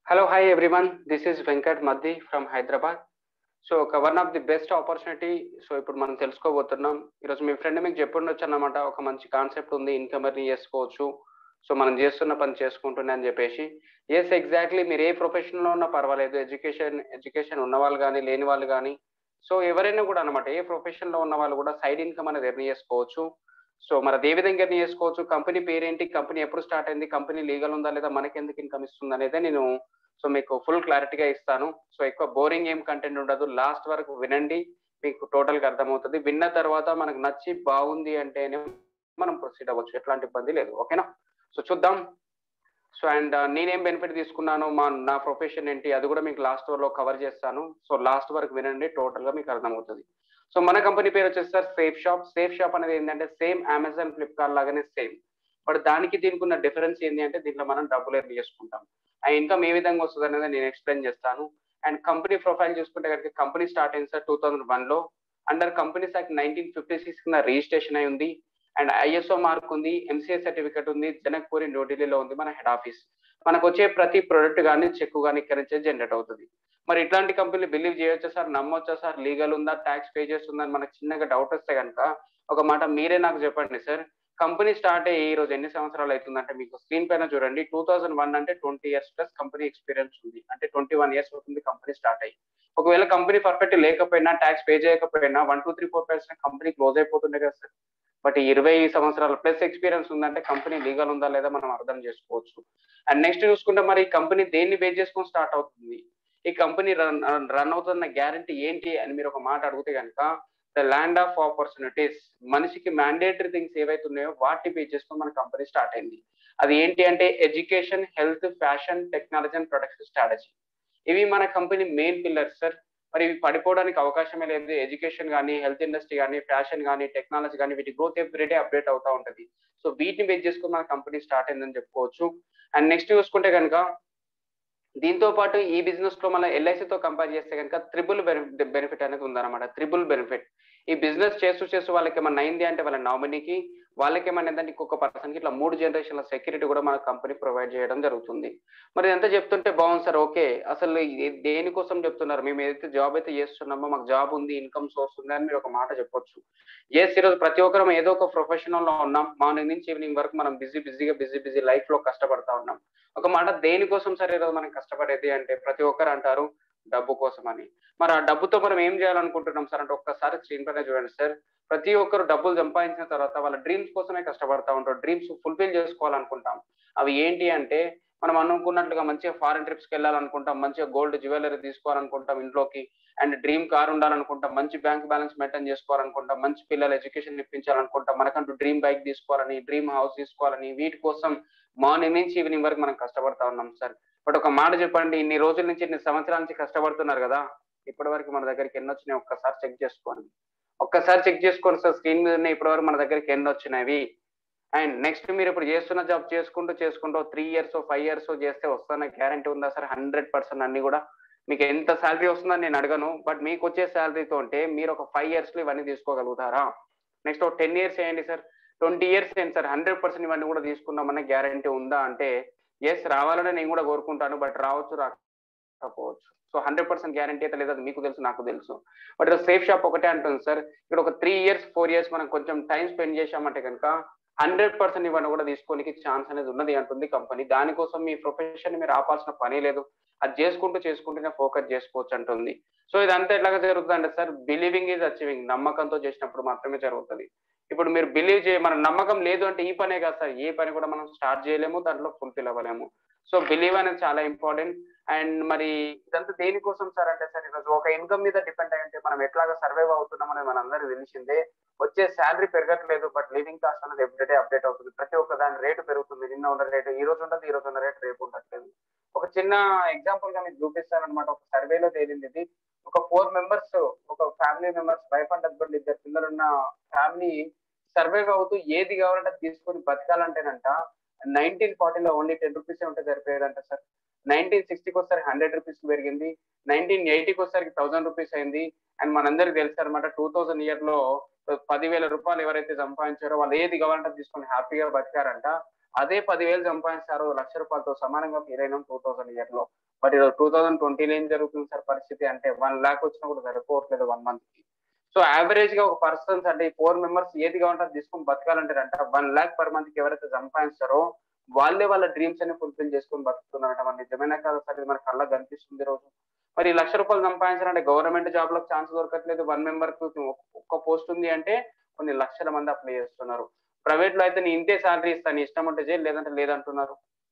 Hello, hi everyone. This is Venkat Madhi from Hyderabad. So ఒక one of the best opportunity so ఇప్పుడు మనం తెలుసుకోబోతున్నాం ఈరోజు మీ friend మీకు చెప్పుండొచ్చు అన్నమాట ఒక మంచి కాన్సెప్ట్ ఉంది ఇన్కమ్ ఎర్న్ చేసుకోవచ్చు సో మనం చేస్తున్న పని చేసుకుంటున్నా అని చెప్పేసి ఎస్ ఎగ్జాక్ట్లీ మీరు ఏ ప్రొఫెషన్లో ఉన్నా పర్వాలేదు ఎడ్యుకేషన్ ఎడ్యుకేషన్ ఉన్న వాళ్ళు కానీ లేని వాళ్ళు కానీ సో ఎవరైనా కూడా అనమాట ఏ ప్రొఫెషన్లో ఉన్న వాళ్ళు కూడా సైడ్ ఇన్కమ్ అనేది ఎర్న్ చేసుకోవచ్చు సో మరి అది ఏ విధంగా ఎర్న్ చేసుకోవచ్చు కంపెనీ పేరేంటి కంపెనీ ఎప్పుడు స్టార్ట్ అయింది కంపెనీ లీగల్ ఉందా లేదా మనకి ఎందుకు ఇన్కమ్ ఇస్తుంది అనేది నేను సో మీకు ఫుల్ క్లారిటీగా ఇస్తాను సో ఎక్కువ బోరింగ్ ఏం కంటెంట్ ఉండదు లాస్ట్ వరకు వినండి మీకు టోటల్ గా అర్థమవుతుంది విన్న తర్వాత మనకు నచ్చి బాగుంది అంటేనే మనం ప్రొసీడ్ అవ్వచ్చు ఎట్లాంటి ఇబ్బంది లేదు ఓకేనా సో చూద్దాం సో అండ్ నేనేం బెనిఫిట్ తీసుకున్నాను మా నా ప్రొఫెషన్ ఏంటి అది కూడా మీకు లాస్ట్ లో కవర్ చేస్తాను సో లాస్ట్ వరకు వినండి టోటల్ గా మీకు అర్థమవుతుంది సో మన కంపెనీ పేరు వచ్చేసి sir safe shop safe shop అనేది ఏంటంటే సేమ్ అమెజాన్ ఫ్లిప్కార్ట్ లాగానే సేమ్ బట్ దానికి దీనికి ఉన్న డిఫరెన్స్ ఏంటి అంటే దీంట్లో మనం డబ్బులు ఎర్న్ చేసుకుంటాం ఆ ఇన్కమ్ ఏ విధంగా వస్తుంది అనేది నేను ఎక్స్ప్లెయిన్ చేస్తాను అండ్ కంపెనీ ప్రొఫైల్ చూసుకుంటే కనుక కంపెనీ స్టార్ట్ అయింది సార్ టూ థౌసండ్ వన్ లో under companies act nineteen fifty six కింద రిజిస్ట్రేషన్ అయి ఉంది అండ్ ఐఎస్ఓ మార్క్ ఉంది ఎంసీఏ సర్టిఫికేట్ ఉంది జనక్పూరి న్యూఢిల్లీలో ఉంది మన హెడ్ ఆఫీస్ మనకు వచ్చే ప్రతి ప్రొడక్ట్ కానీ చెక్ కానీ ఇక్కడ నుంచే జనరేట్ అవుతుంది మరి ఇట్లాంటి కంపెనీలు బిలీవ్ చేయొచ్చా సార్ నమ్మొచ్చా సార్ లీగల్ ఉందా ట్యాక్స్ పే చేస్తుందని మనకు చిన్నగా డౌట్ వస్తే కనుక ఒక మాట మీరే నాకు చెప్పండి సార్ కంపెనీ స్టార్ట్ అయ్యి ఈ రోజు ఎన్ని సంవత్సరాలు అవుతుందంటే మీకు స్క్రీన్ పైన చూడండి టూ థౌసండ్ వన్ అంటే twenty years plus company experience ఉంది అంటే ట్వంటీ వన్ ఇయర్స్ అవుతుంది కంపెనీ స్టార్ట్ అయ్యి ఒకవేళ కంపెనీ పర్ఫెక్ట్ లేకపోయినా ట్యాక్స్ పే చేయకపోయినా one two three four percent company close అయిపోతుండే కదా సార్ బట్ ఇరవై సంవత్సరాల ప్లస్ ఎక్స్పీరియన్స్ ఉందంటే కంపెనీ లీగల్ ఉందా లేదా మనం అర్థం చేసుకోవచ్చు అండ్ నెక్స్ట్ చూసుకుంటే మరి ఈ కంపెనీ దేన్ని బేస్ చేసుకొని స్టార్ట్ అవుతుంది ఈ కంపెనీ రన్ రన్ అవుతున్న గ్యారంటీ ఏంటి అని మీరు ఒక మాట అడిగితే కనుక ద ల్యాండ్ ఆఫ్ ఆపర్చునిటీస్ మనిషికి మ్యాండేటరీ థింగ్స్ ఏవైతే ఉన్నాయో వాటిని బేస్ చేసుకొని మన కంపెనీ స్టార్ట్ అయింది అది ఏంటి అంటే education health fashion technology and production strategy ఇవి మన కంపెనీ మెయిన్ పిల్లర్స్ సార్ మరి ఇవి పడిపోవడానికి అవకాశమే లేదు ఎడ్యుకేషన్ కానీ హెల్త్ ఇండస్ట్రీ కానీ ఫ్యాషన్ కానీ టెక్నాలజీ కానీ వీటి గ్రోత్ ఎవ్రీడే అప్డేట్ అవుతా ఉంటుంది సో వీటిని బేస్ చేసుకుని మన కంపెనీ స్టార్ట్ అయిందని చెప్పుకోవచ్చు అండ్ నెక్స్ట్ చూసుకుంటే కనుక దీంతో పాటు ఈ బిజినెస్ లో మన ఎల్ఐసితో కంపేర్ చేస్తే కనుక త్రిబుల్ బెనిఫిట్ అనేది ఉందన్నమాట త్రిబుల్ బెనిఫిట్ ఈ బిజినెస్ చేస్తూ చేస్తూ వాళ్ళకి ఏమన్నా అయింది అంటే వాళ్ళ నామినీకి వాళ్ళకి ఏమన్నా ఏంటంటే ఇంకొక పర్సన్ కి ఇట్లా మూడు జనరేషన్ల సెక్యూరిటీ కూడా మన కంపెనీ ప్రొవైడ్ చేయడం జరుగుతుంది మరి ఎంత చెప్తుంటే బాగుంది సార్ ఓకే అసలు దేనికోసం చెప్తున్నారు మేము ఏదైతే జాబ్ అయితే చేస్తున్నామో మాకు జాబ్ ఉంది ఇన్కమ్ సోర్స్ ఉంది అని మీరు ఒక మాట చెప్పొచ్చు ఎస్ ఈరోజు ప్రతి ఒక్కరం ఏదో ఒక ప్రొఫెషనల్ లో ఉన్నాం మార్నింగ్ నుంచి ఈవినింగ్ వరకు మనం బిజీ బిజీగా బిజీ బిజీ లైఫ్ లో కష్టపడతా ఉన్నాం ఒక మాట దేనికోసం సార్ ఈరోజు మనం కష్టపడేది అంటే ప్రతి ఒక్కరు అంటారు డబ్బు కోసం అని మరి ఆ డబ్బుతో మనం ఏం చేయాలనుకుంటున్నాం సార్ అంటే ఒక్కసారి స్క్రీన్ పైన చూడండి సార్ ప్రతి ఒక్కరు డబ్బులు సంపాదించిన తర్వాత వాళ్ళ డ్రీమ్స్ కోసమే కష్టపడతా ఉంటారు డ్రీమ్స్ ఫుల్ఫిల్ చేసుకోవాలనుకుంటాం అవి ఏంటి అంటే మనం అనుకున్నట్లుగా మంచిగా ఫారెన్ ట్రిప్స్కి వెళ్ళాలనుకుంటాం మంచిగా గోల్డ్ జ్యువెలరీ తీసుకోవాలనుకుంటాం ఇంట్లోకి అండ్ డ్రీమ్ కార్ ఉండాలనుకుంటాం మంచి బ్యాంక్ బ్యాలెన్స్ మెయింటైన్ చేసుకోవాలనుకుంటాం మంచి పిల్లల ఎడ్యుకేషన్ ఇప్పించాలనుకుంటాం మనకంటూ డ్రీమ్ బైక్ తీసుకోవాలని డ్రీమ్ హౌస్ తీసుకోవాలని వీటి కోసం మార్నింగ్ నుంచి ఈవినింగ్ వరకు మనం కష్టపడతా ఉన్నాం సార్ బట్ ఒక మాట చెప్పండి ఇన్ని రోజుల నుంచి ఇన్ని సంవత్సరాల నుంచి కష్టపడుతున్నారు కదా ఇప్పటి వరకు మన దగ్గరికి ఎన్ని వచ్చినాయి ఒక్కసారి చెక్ చేసుకోండి ఒక్కసారి చెక్ చేసుకోండి సార్ స్క్రీన్ మీద ఇప్పటి వరకు మన దగ్గరికి ఎన్ని వచ్చినవి అండ్ నెక్స్ట్ మీరు ఇప్పుడు చేస్తున్న జాబ్ చేసుకుంటూ చేసుకుంటూ త్రీ ఇయర్స్ ఫైవ్ ఇయర్స్ చేస్తే వస్తున్న గ్యారంటీ ఉందా సార్ హండ్రెడ్ పర్సెంట్ అన్ని కూడా మీకు ఎంత శాలరీ వస్తుందని నేను అడగను బట్ మీకు వచ్చే శాలరీతో ఉంటే మీరు ఒక ఫైవ్ ఇయర్స్ లో ఇవన్నీ తీసుకోగలుగుతారా నెక్స్ట్ ఒక టెన్ ఇయర్స్ వేయండి సార్ ట్వంటీ ఇయర్స్ ఏంటి సార్ హండ్రెడ్ పర్సెంట్ ఇవన్నీ కూడా తీసుకుందామనే గ్యారంటీ ఉందా అంటే ఎస్ రావాలని నేను కూడా కోరుకుంటాను బట్ రావచ్చు రాకపోవచ్చు సో హండ్రెడ్ పర్సెంట్ గ్యారంటీ అయితే లేదు అది మీకు తెలుసు నాకు తెలుసు బట్ సేఫ్ షాప్ ఒకటే అంటుంది సార్ ఇక్కడ ఒక త్రీ ఇయర్స్ ఫోర్ ఇయర్స్ మనం కొంచెం టైం స్పెండ్ చేశామంటే కనుక హండ్రెడ్ పర్సెంట్ ఇవన్నీ కూడా తీసుకోనికి ఛాన్స్ అనేది ఉన్నది అంటుంది కంపెనీ దానికోసం మీ ప్రొఫెషన్ మీరు ఆపాల్సిన పని లేదు అది చేసుకుంటూ చేసుకుంటూనే ఫోకస్ చేసుకోవచ్చు అంటుంది సో ఇదంతా ఎట్లాగా జరుగుతుంది అంటే సార్ బిలీవింగ్ ఈజ్ అచీవింగ్ నమ్మకంతో చేసినప్పుడు మాత్రమే జరుగుతుంది ఇప్పుడు మీరు బిలీవ్ చేయ మన నమ్మకం లేదు అంటే ఈ పనే కాదు సార్ ఏ పని కూడా మనం స్టార్ట్ చేయలేము దాంట్లో ఫుల్ఫిల్ అవ్వలేము సో బిలీవ్ అనేది చాలా ఇంపార్టెంట్ అండ్ మరి ఇదంతా దేనికోసం సార్ అంటే సార్ ఈరోజు ఒక ఇన్కమ్ మీద డిపెండ్ అయ్యంటే మనం ఎట్లాగా సర్వైవ్ అవుతున్నాం అనేది మనందరికీ తెలిసిందే వచ్చే శాలరీ పెరగట్లేదు బట్ లివింగ్ కాస్ట్ అనేది ఎవ్రీడే అప్డేట్ అవుతుంది ప్రతి ఒక్క దాని రేటు పెరుగుతుంది నిన్న ఉన్న రేటు ఈ రోజు ఉంటుంది ఈ రోజు ఉన్న రేటు రేపు ఉండట్లేదు ఒక చిన్న ఎగ్జాంపుల్ గా మీకు చూపిస్తానమాట ఒక సర్వేలో తేలింది ఇది ఒక ఫోర్ మెంబర్స్ ఒక family members wife and husband ఇద్దరు పిల్లలున్న ఫ్యామిలీ సర్వైవ్ అవుతూ ఏది కావాలంటే తీసుకొని బతకాలంటేనంట నైన్టీన్ ఫార్టీలో ఓన్లీ టెన్ రూపీస్ ఉంటే సరిపోయేదంట సార్ నైన్టీన్ సిక్స్టీకి ఒకసారి హండ్రెడ్ రూపీస్ పెరిగింది నైన్టీన్ ఎయిటీకి ఒకసారికి థౌసండ్ రూపీస్ అయింది అండ్ మనందరికి తెలుసు అనమాట టూ థౌసండ్ ఇయర్ లో పదివేల రూపాయలు ఎవరైతే సంపాదించారో వాళ్ళు ఏది కావాలంటే తీసుకొని హ్యాపీగా బతికారంట అదే పదివేలు సంపాదిస్తారు లక్ష రూపాయలతో సమానంగా ఫీల్ అయినాం టూ థౌసండ్ ఇయర్ లో బట్ ఈరోజు టూ థౌసండ్ ట్వంటీలో ఏం జరుగుతుంది సార్ పరిస్థితి అంటే వన్ ల్యాక్ వచ్చినా కూడా సరిపోవట్లేదు వన్ మంత్ కి సో యావరేజ్ గా ఒక పర్సన్స్ అంటే ఫోర్ మెంబర్స్ ఏది కావాలంటే తీసుకొని బతకాలంటే అంట వన్ ల్యాక్ పర్ మంత్ కి ఎవరైతే సంపాదిస్తారో వాళ్ళే వాళ్ళ డ్రీమ్స్ అని ఫుల్ఫిల్ చేసుకొని బతుకుతున్నారంట మన నిజమైన కాదు సార్ ఇది మన కళ్ళకు కనిపిస్తుంది రోజు మరి లక్ష రూపాయలు సంపాదించాలంటే గవర్నమెంట్ జాబ్ లో ఛాన్స్ దొరకట్లేదు వన్ మెంబర్ కు ఒక్క పోస్ట్ ఉంది అంటే కొన్ని లక్షల మంది అప్లై చేస్తున్నారు ప్రైవేట్ లో అయితే నీ ఇంతే శాలరీ ఇస్తాను ఇష్టం ఉంటే చేయి లేదంటే లేదంటున్నారు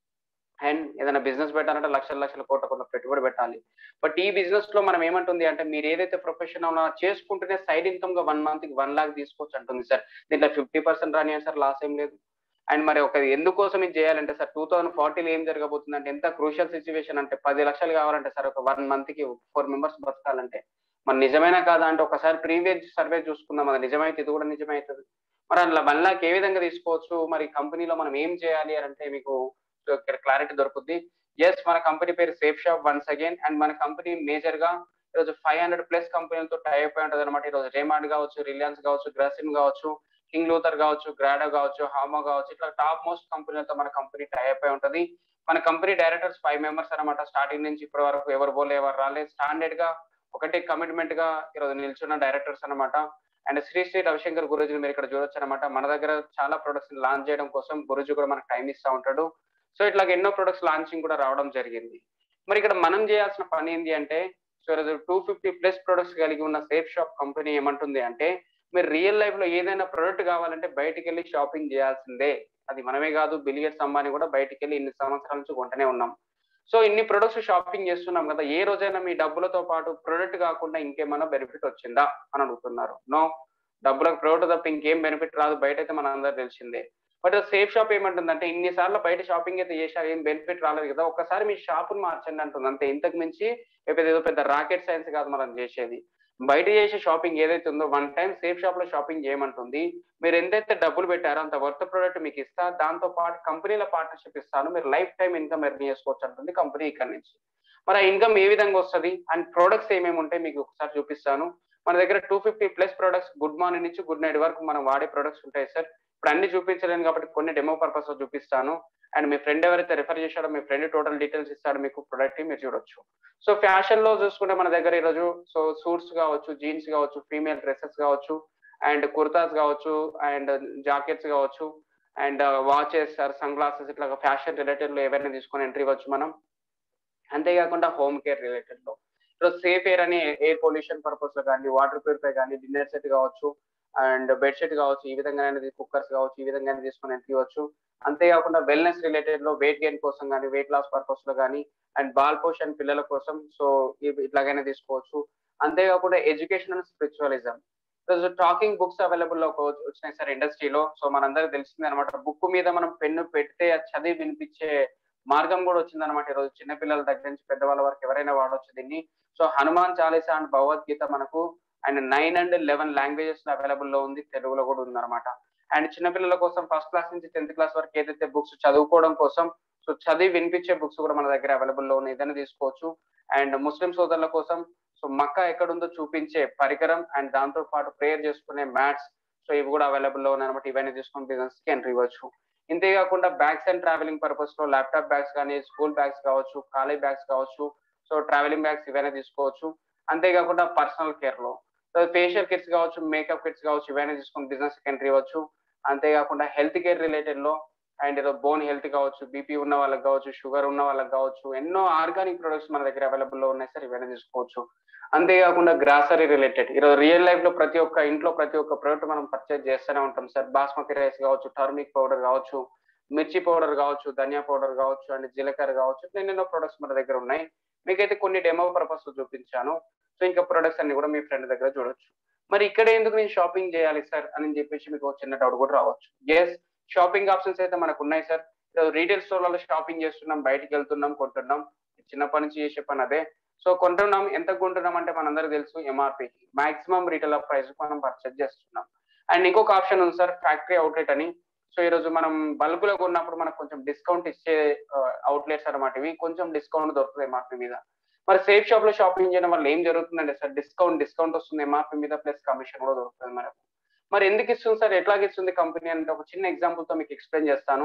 అండ్ ఏదైనా బిజినెస్ పెట్టాలంటే లక్షల లక్షల కోట్ల కొంత పెట్టుబడి పెట్టాలి బట్ ఈ బిజినెస్ లో మనం ఏమంటుంది అంటే మీరు ఏదైతే ప్రొఫెషన్ చేసుకుంటేనే సైడ్ ఇన్కమ్ గా వన్ మంత్ కి వన్ లాక్ తీసుకోవచ్చు అంటుంది సార్ దీంట్లో ఫిఫ్టీ పర్సెంట్ రాని సార్ లాస్ ఏం లేదు అండ్ మరి ఒక ఎందుకోసం ఇది చేయాలంటే సార్ టూ థౌసండ్ ఫార్టీలో ఏం జరగబోతుంది అంటే ఎంత క్రూషియల్ సిచ్యువేషన్ అంటే పది లక్షలు కావాలంటే సార్ ఒక వన్ మంత్ కి ఫోర్ మెంబర్స్ బతకాలంటే మరి నిజమైనా కాదా అంటే ఒకసారి ప్రీవియస్ సర్వే చూసుకుందాం అది నిజమైతే ఇది కూడా నిజమైతుంది మరి అట్లా వన్ లాక్ ఏ విధంగా తీసుకోవచ్చు మరి కంపెనీలో మనం ఏం చేయాలి అని అంటే మీకు ఇక్కడ క్లారిటీ దొరుకుద్ది ఎస్ మన కంపెనీ పేరు safe shop once again and మన కంపెనీ మేజర్ గా ఈరోజు ఫైవ్ హండ్రెడ్ ప్లస్ కంపెనీలతో టైప్ అయి ఉంటుంది అనమాట ఈరోజు రేమాండ్ కావచ్చు రిలయన్స్ కావచ్చు గ్రాసిమ్ కావచ్చు కింగ్ లూథర్ కావచ్చు గ్రాడో కావచ్చు హామో కావచ్చు ఇట్లా టాప్ మోస్ట్ కంపెనీలతో మన కంపెనీ టైప్ అయి ఉంటుంది మన కంపెనీ డైరెక్టర్స్ ఫైవ్ మెంబర్స్ అనమాట స్టార్టింగ్ నుంచి ఇప్పటి వరకు ఎవరు పోలే ఎవరు రాలేదు స్టాండర్డ్ గా ఒకటి కమిట్మెంట్ గా ఈరోజు నిల్చున్న డైరెక్టర్స్ అనమాట అండ్ శ్రీ శ్రీ రవిశంకర్ గురుజీ మీరు ఇక్కడ చూడొచ్చు అనమాట మన దగ్గర చాలా ప్రొడక్ట్స్ లాంచ్ చేయడం కోసం గురుజీ కూడా మనకు టైం ఇస్తూ ఉంటాడు సో ఇట్లా ఎన్నో ప్రొడక్ట్స్ లాంచింగ్ కూడా రావడం జరిగింది మరి ఇక్కడ మనం చేయాల్సిన పని ఏంటి అంటే సో ఈరోజు టూ ఫిఫ్టీ ప్లస్ ప్రొడక్ట్స్ కలిగి ఉన్న సేఫ్ షాప్ కంపెనీ ఏమంటుంది అంటే మీరు రియల్ లైఫ్ లో ఏదైనా ప్రొడక్ట్ కావాలంటే బయటికి వెళ్ళి షాపింగ్ చేయాల్సిందే అది మనమే కాదు బిలియర్స్ అంబానీ కూడా బయటికి వెళ్ళి ఇన్ని సంవత్సరాల నుంచి కొంటనే ఉన్నాం సో ఇన్ని ప్రొడక్ట్స్ షాపింగ్ చేస్తున్నాం కదా ఏ రోజైనా మీ డబ్బులతో పాటు ప్రొడక్ట్ కాకుండా ఇంకేమైనా బెనిఫిట్ వచ్చిందా అని అడుగుతున్నారు నో డబ్బులకు ప్రొడక్ట్ తప్ప ఇంకేం బెనిఫిట్ రాదు బయట అయితే మన అందరూ తెలిసిందే బట్ సేఫ్ షాప్ ఏమంటుందంటే ఇన్నిసార్లు బయట షాపింగ్ అయితే చేశారు ఏం బెనిఫిట్ రాలేదు కదా ఒక్కసారి మీ షాపును మార్చండి అంటుంది అంతే ఇంతకు మించి ఏదో పెద్ద రాకెట్ సైన్స్ కాదు మనం చేసేది బయట చేసే షాపింగ్ ఏదైతే ఉందో వన్ టైం సేఫ్ షాప్ లో షాపింగ్ చేయమంటుంది మీరు ఎంతైతే డబ్బులు పెట్టారో అంత వర్త్ ప్రోడక్ట్ మీకు ఇస్తా దాంతో పాటు కంపెనీల పార్ట్నర్షిప్ ఇస్తాను మీరు లైఫ్ టైం ఇన్కమ్ ఎర్న్ చేసుకోవచ్చు అంటుంది కంపెనీ ఇక్కడ నుంచి మరి ఆ ఇన్కమ్ ఏ విధంగా వస్తుంది అండ్ ప్రొడక్ట్స్ ఏమేమి ఉంటాయి మీకు ఒకసారి చూపిస్తాను మన దగ్గర two fifty plus products good morning నుంచి గుడ్ నైట్ వరకు మనం వాడే ప్రొడక్ట్స్ ఉంటాయి సార్ ఇప్పుడు అన్ని చూపించలేను కాబట్టి కొన్ని డెమో పర్పస్ లో చూపిస్తాను అండ్ మీ ఫ్రెండ్ ఎవరైతే రిఫర్ చేశాడో మీ ఫ్రెండ్ టోటల్ డీటెయిల్స్ ఇస్తాడు మీకు ప్రొడక్ట్ మీరు చూడొచ్చు సో ఫ్యాషన్ లో చూసుకుంటే మన దగ్గర ఈరోజు సో సూట్స్ కావచ్చు జీన్స్ కావచ్చు ఫీమేల్ డ్రెస్సెస్ కావచ్చు అండ్ కుర్తాస్ కావచ్చు అండ్ జాకెట్స్ కావచ్చు and watches sir sun glasses ఇట్లా ఫ్యాషన్ రిలేటెడ్ లో ఏవైనా తీసుకొని ఎంట్రీ ఇవ్వచ్చు మనం అంతేకాకుండా హోమ్ కేర్ రిలేటెడ్ లో ఈరోజు సేఫ్ ఎయిర్ అని ఎయిర్ పొల్యూషన్ పర్పస్ లో కానీ వాటర్ ప్యూరిఫై కానీ డిన్నర్ సెట్ కావచ్చు అండ్ బెడ్షీట్ కావచ్చు ఈ విధంగా కుక్కర్స్ కావచ్చు ఈ విధంగా తీసుకొని ఎంట్రీ ఇవ్వచ్చు అంతేకాకుండా వెల్నెస్ రిలేటెడ్ లో వెయిట్ గెయిన్ కోసం కానీ వెయిట్ లాస్ పర్పస్ లో కానీ అండ్ బాల్ పోషన్ పిల్లల కోసం సో ఇట్లాగైనా తీసుకోవచ్చు అంతేకాకుండా ఎడ్యుకేషన్ అండ్ స్పిరిచువలిజం ఈరోజు టాకింగ్ బుక్స్ అవైలబుల్ లో వచ్చినాయి సార్ ఇండస్ట్రీలో సో మనందరికి తెలిసింది అనమాట బుక్ మీద మనం పెన్ను పెడితే చదివి వినిపించే మార్గం కూడా వచ్చింది అనమాట ఈరోజు చిన్నపిల్లల దగ్గర నుంచి పెద్దవాళ్ళ వరకు ఎవరైనా వాడవచ్చు దీన్ని సో హనుమాన్ చాలీసా అండ్ భగవద్గీత మనకు and nine and eleven languages available లో ఉంది తెలుగులో కూడా ఉంది అనమాట అండ్ చిన్నపిల్లల కోసం ఫస్ట్ క్లాస్ నుంచి టెన్త్ క్లాస్ వరకు ఏదైతే బుక్స్ చదువుకోవడం కోసం సో చదివి వినిపించే బుక్స్ కూడా మన దగ్గర అవైలబుల్ లో ఉన్నాయి ఏదైనా తీసుకోవచ్చు అండ్ ముస్లిం సోదరుల కోసం సో మక్క ఎక్కడుందో చూపించే పరికరం అండ్ దాంతో పాటు ప్రేయర్ చేసుకునే మ్యాట్స్ సో ఇవి కూడా అవైలబుల్ లో ఉన్నాయి అనమాట ఇవన్నీ తీసుకుని బిజినెస్ కి ఎంట్రీ ఇవ్వచ్చు ఇంతేకాకుండా బ్యాగ్స్ అండ్ ట్రావెలింగ్ పర్పస్ లో ల్యాప్టాప్ బ్యాగ్స్ కానీ స్కూల్ బ్యాగ్స్ కావచ్చు కాలేజ్ బ్యాగ్స్ కావచ్చు సో ట్రావెలింగ్ బ్యాగ్స్ ఇవైనా తీసుకోవచ్చు అంతేకాకుండా పర్సనల్ కేర్ లో ఫేషియల్ కిట్స్ కావచ్చు మేకప్ కిట్స్ కావచ్చు ఇవైనా తీసుకుని బిజినెస్ ఎంట్రీ ఇవ్వచ్చు అంతేకాకుండా హెల్త్ కేర్ రిలేటెడ్ లో అండ్ ఏదో బోన్ హెల్త్ కావచ్చు బీపీ ఉన్న వాళ్ళకి కావచ్చు షుగర్ ఉన్న వాళ్ళకి కావచ్చు ఎన్నో ఆర్గానిక్ ప్రొడక్ట్స్ మన దగ్గర అవైలబుల్ లో ఉన్నాయి సార్ ఇవైనా తీసుకోవచ్చు అంతేకాకుండా గ్రాసరీ రిలేటెడ్ ఈరోజు రియల్ లైఫ్ లో ప్రతి ఒక్క ఇంట్లో ప్రతి ఒక్క ప్రొడక్ట్ మనం పర్చేజ్ చేస్తూనే ఉంటాం సార్ బాస్మతి రైస్ కావచ్చు టర్మిక్ పౌడర్ కావచ్చు మిర్చి పౌడర్ కావచ్చు ధనియా పౌడర్ కావచ్చు అండ్ జీలకర్ర కావచ్చు ఎన్నెన్నో ప్రొడక్ట్స్ మన దగ్గర ఉన్నాయి మీకైతే కొన్ని డెమో పర్పస్ చూపించాను సో ఇంకా ప్రొడక్ట్స్ అన్ని కూడా మీ ఫ్రెండ్ దగ్గర చూడొచ్చు మరి ఇక్కడ ఎందుకు నేను షాపింగ్ చేయాలి సార్ అని చెప్పేసి మీకు చిన్న డౌట్ కూడా రావచ్చు ఎస్ షాపింగ్ ఆప్షన్స్ అయితే మనకు ఉన్నాయి సార్ రీటైల్ స్టోర్లలో షాపింగ్ చేస్తున్నాం బయటికి వెళ్తున్నాం కొంటున్నాం చిన్నప్పటి నుంచి చేసే పని అదే సో కొంటున్నాం ఎంత కొంటున్నాం అంటే మనందరికి తెలుసు ఎంఆర్పి మాక్సిమం రీటైల్ ప్రైస్ మనం పర్చేజ్ చేస్తున్నాం అండ్ ఇంకొక ఆప్షన్ ఉంది సార్ ఫ్యాక్టరీ అవుట్లెట్ అని సో ఈ రోజు మనం బల్క్ లో కొన్నప్పుడు మనకు కొంచెం డిస్కౌంట్ ఇచ్చే అవుట్లెట్స్ అనమాట ఇవి కొంచెం డిస్కౌంట్ దొరుకుతుంది ఎంఆర్పి మీద మరి సేఫ్ షాప్ లో షాపింగ్ చేయడం వల్ల ఏం జరుగుతుందంటే సార్ డిస్కౌంట్ డిస్కౌంట్ వస్తుంది ఎంఆర్పి మీద ప్లస్ కమిషన్ కూడా దొరుకుతుంది మనకు మరి ఎందుకు ఇస్తుంది సార్ ఎట్లాగ ఇస్తుంది కంపెనీ అంటే ఒక చిన్న ఎగ్జాంపుల్ తో మీకు ఎక్స్ప్లెయిన్ చేస్తాను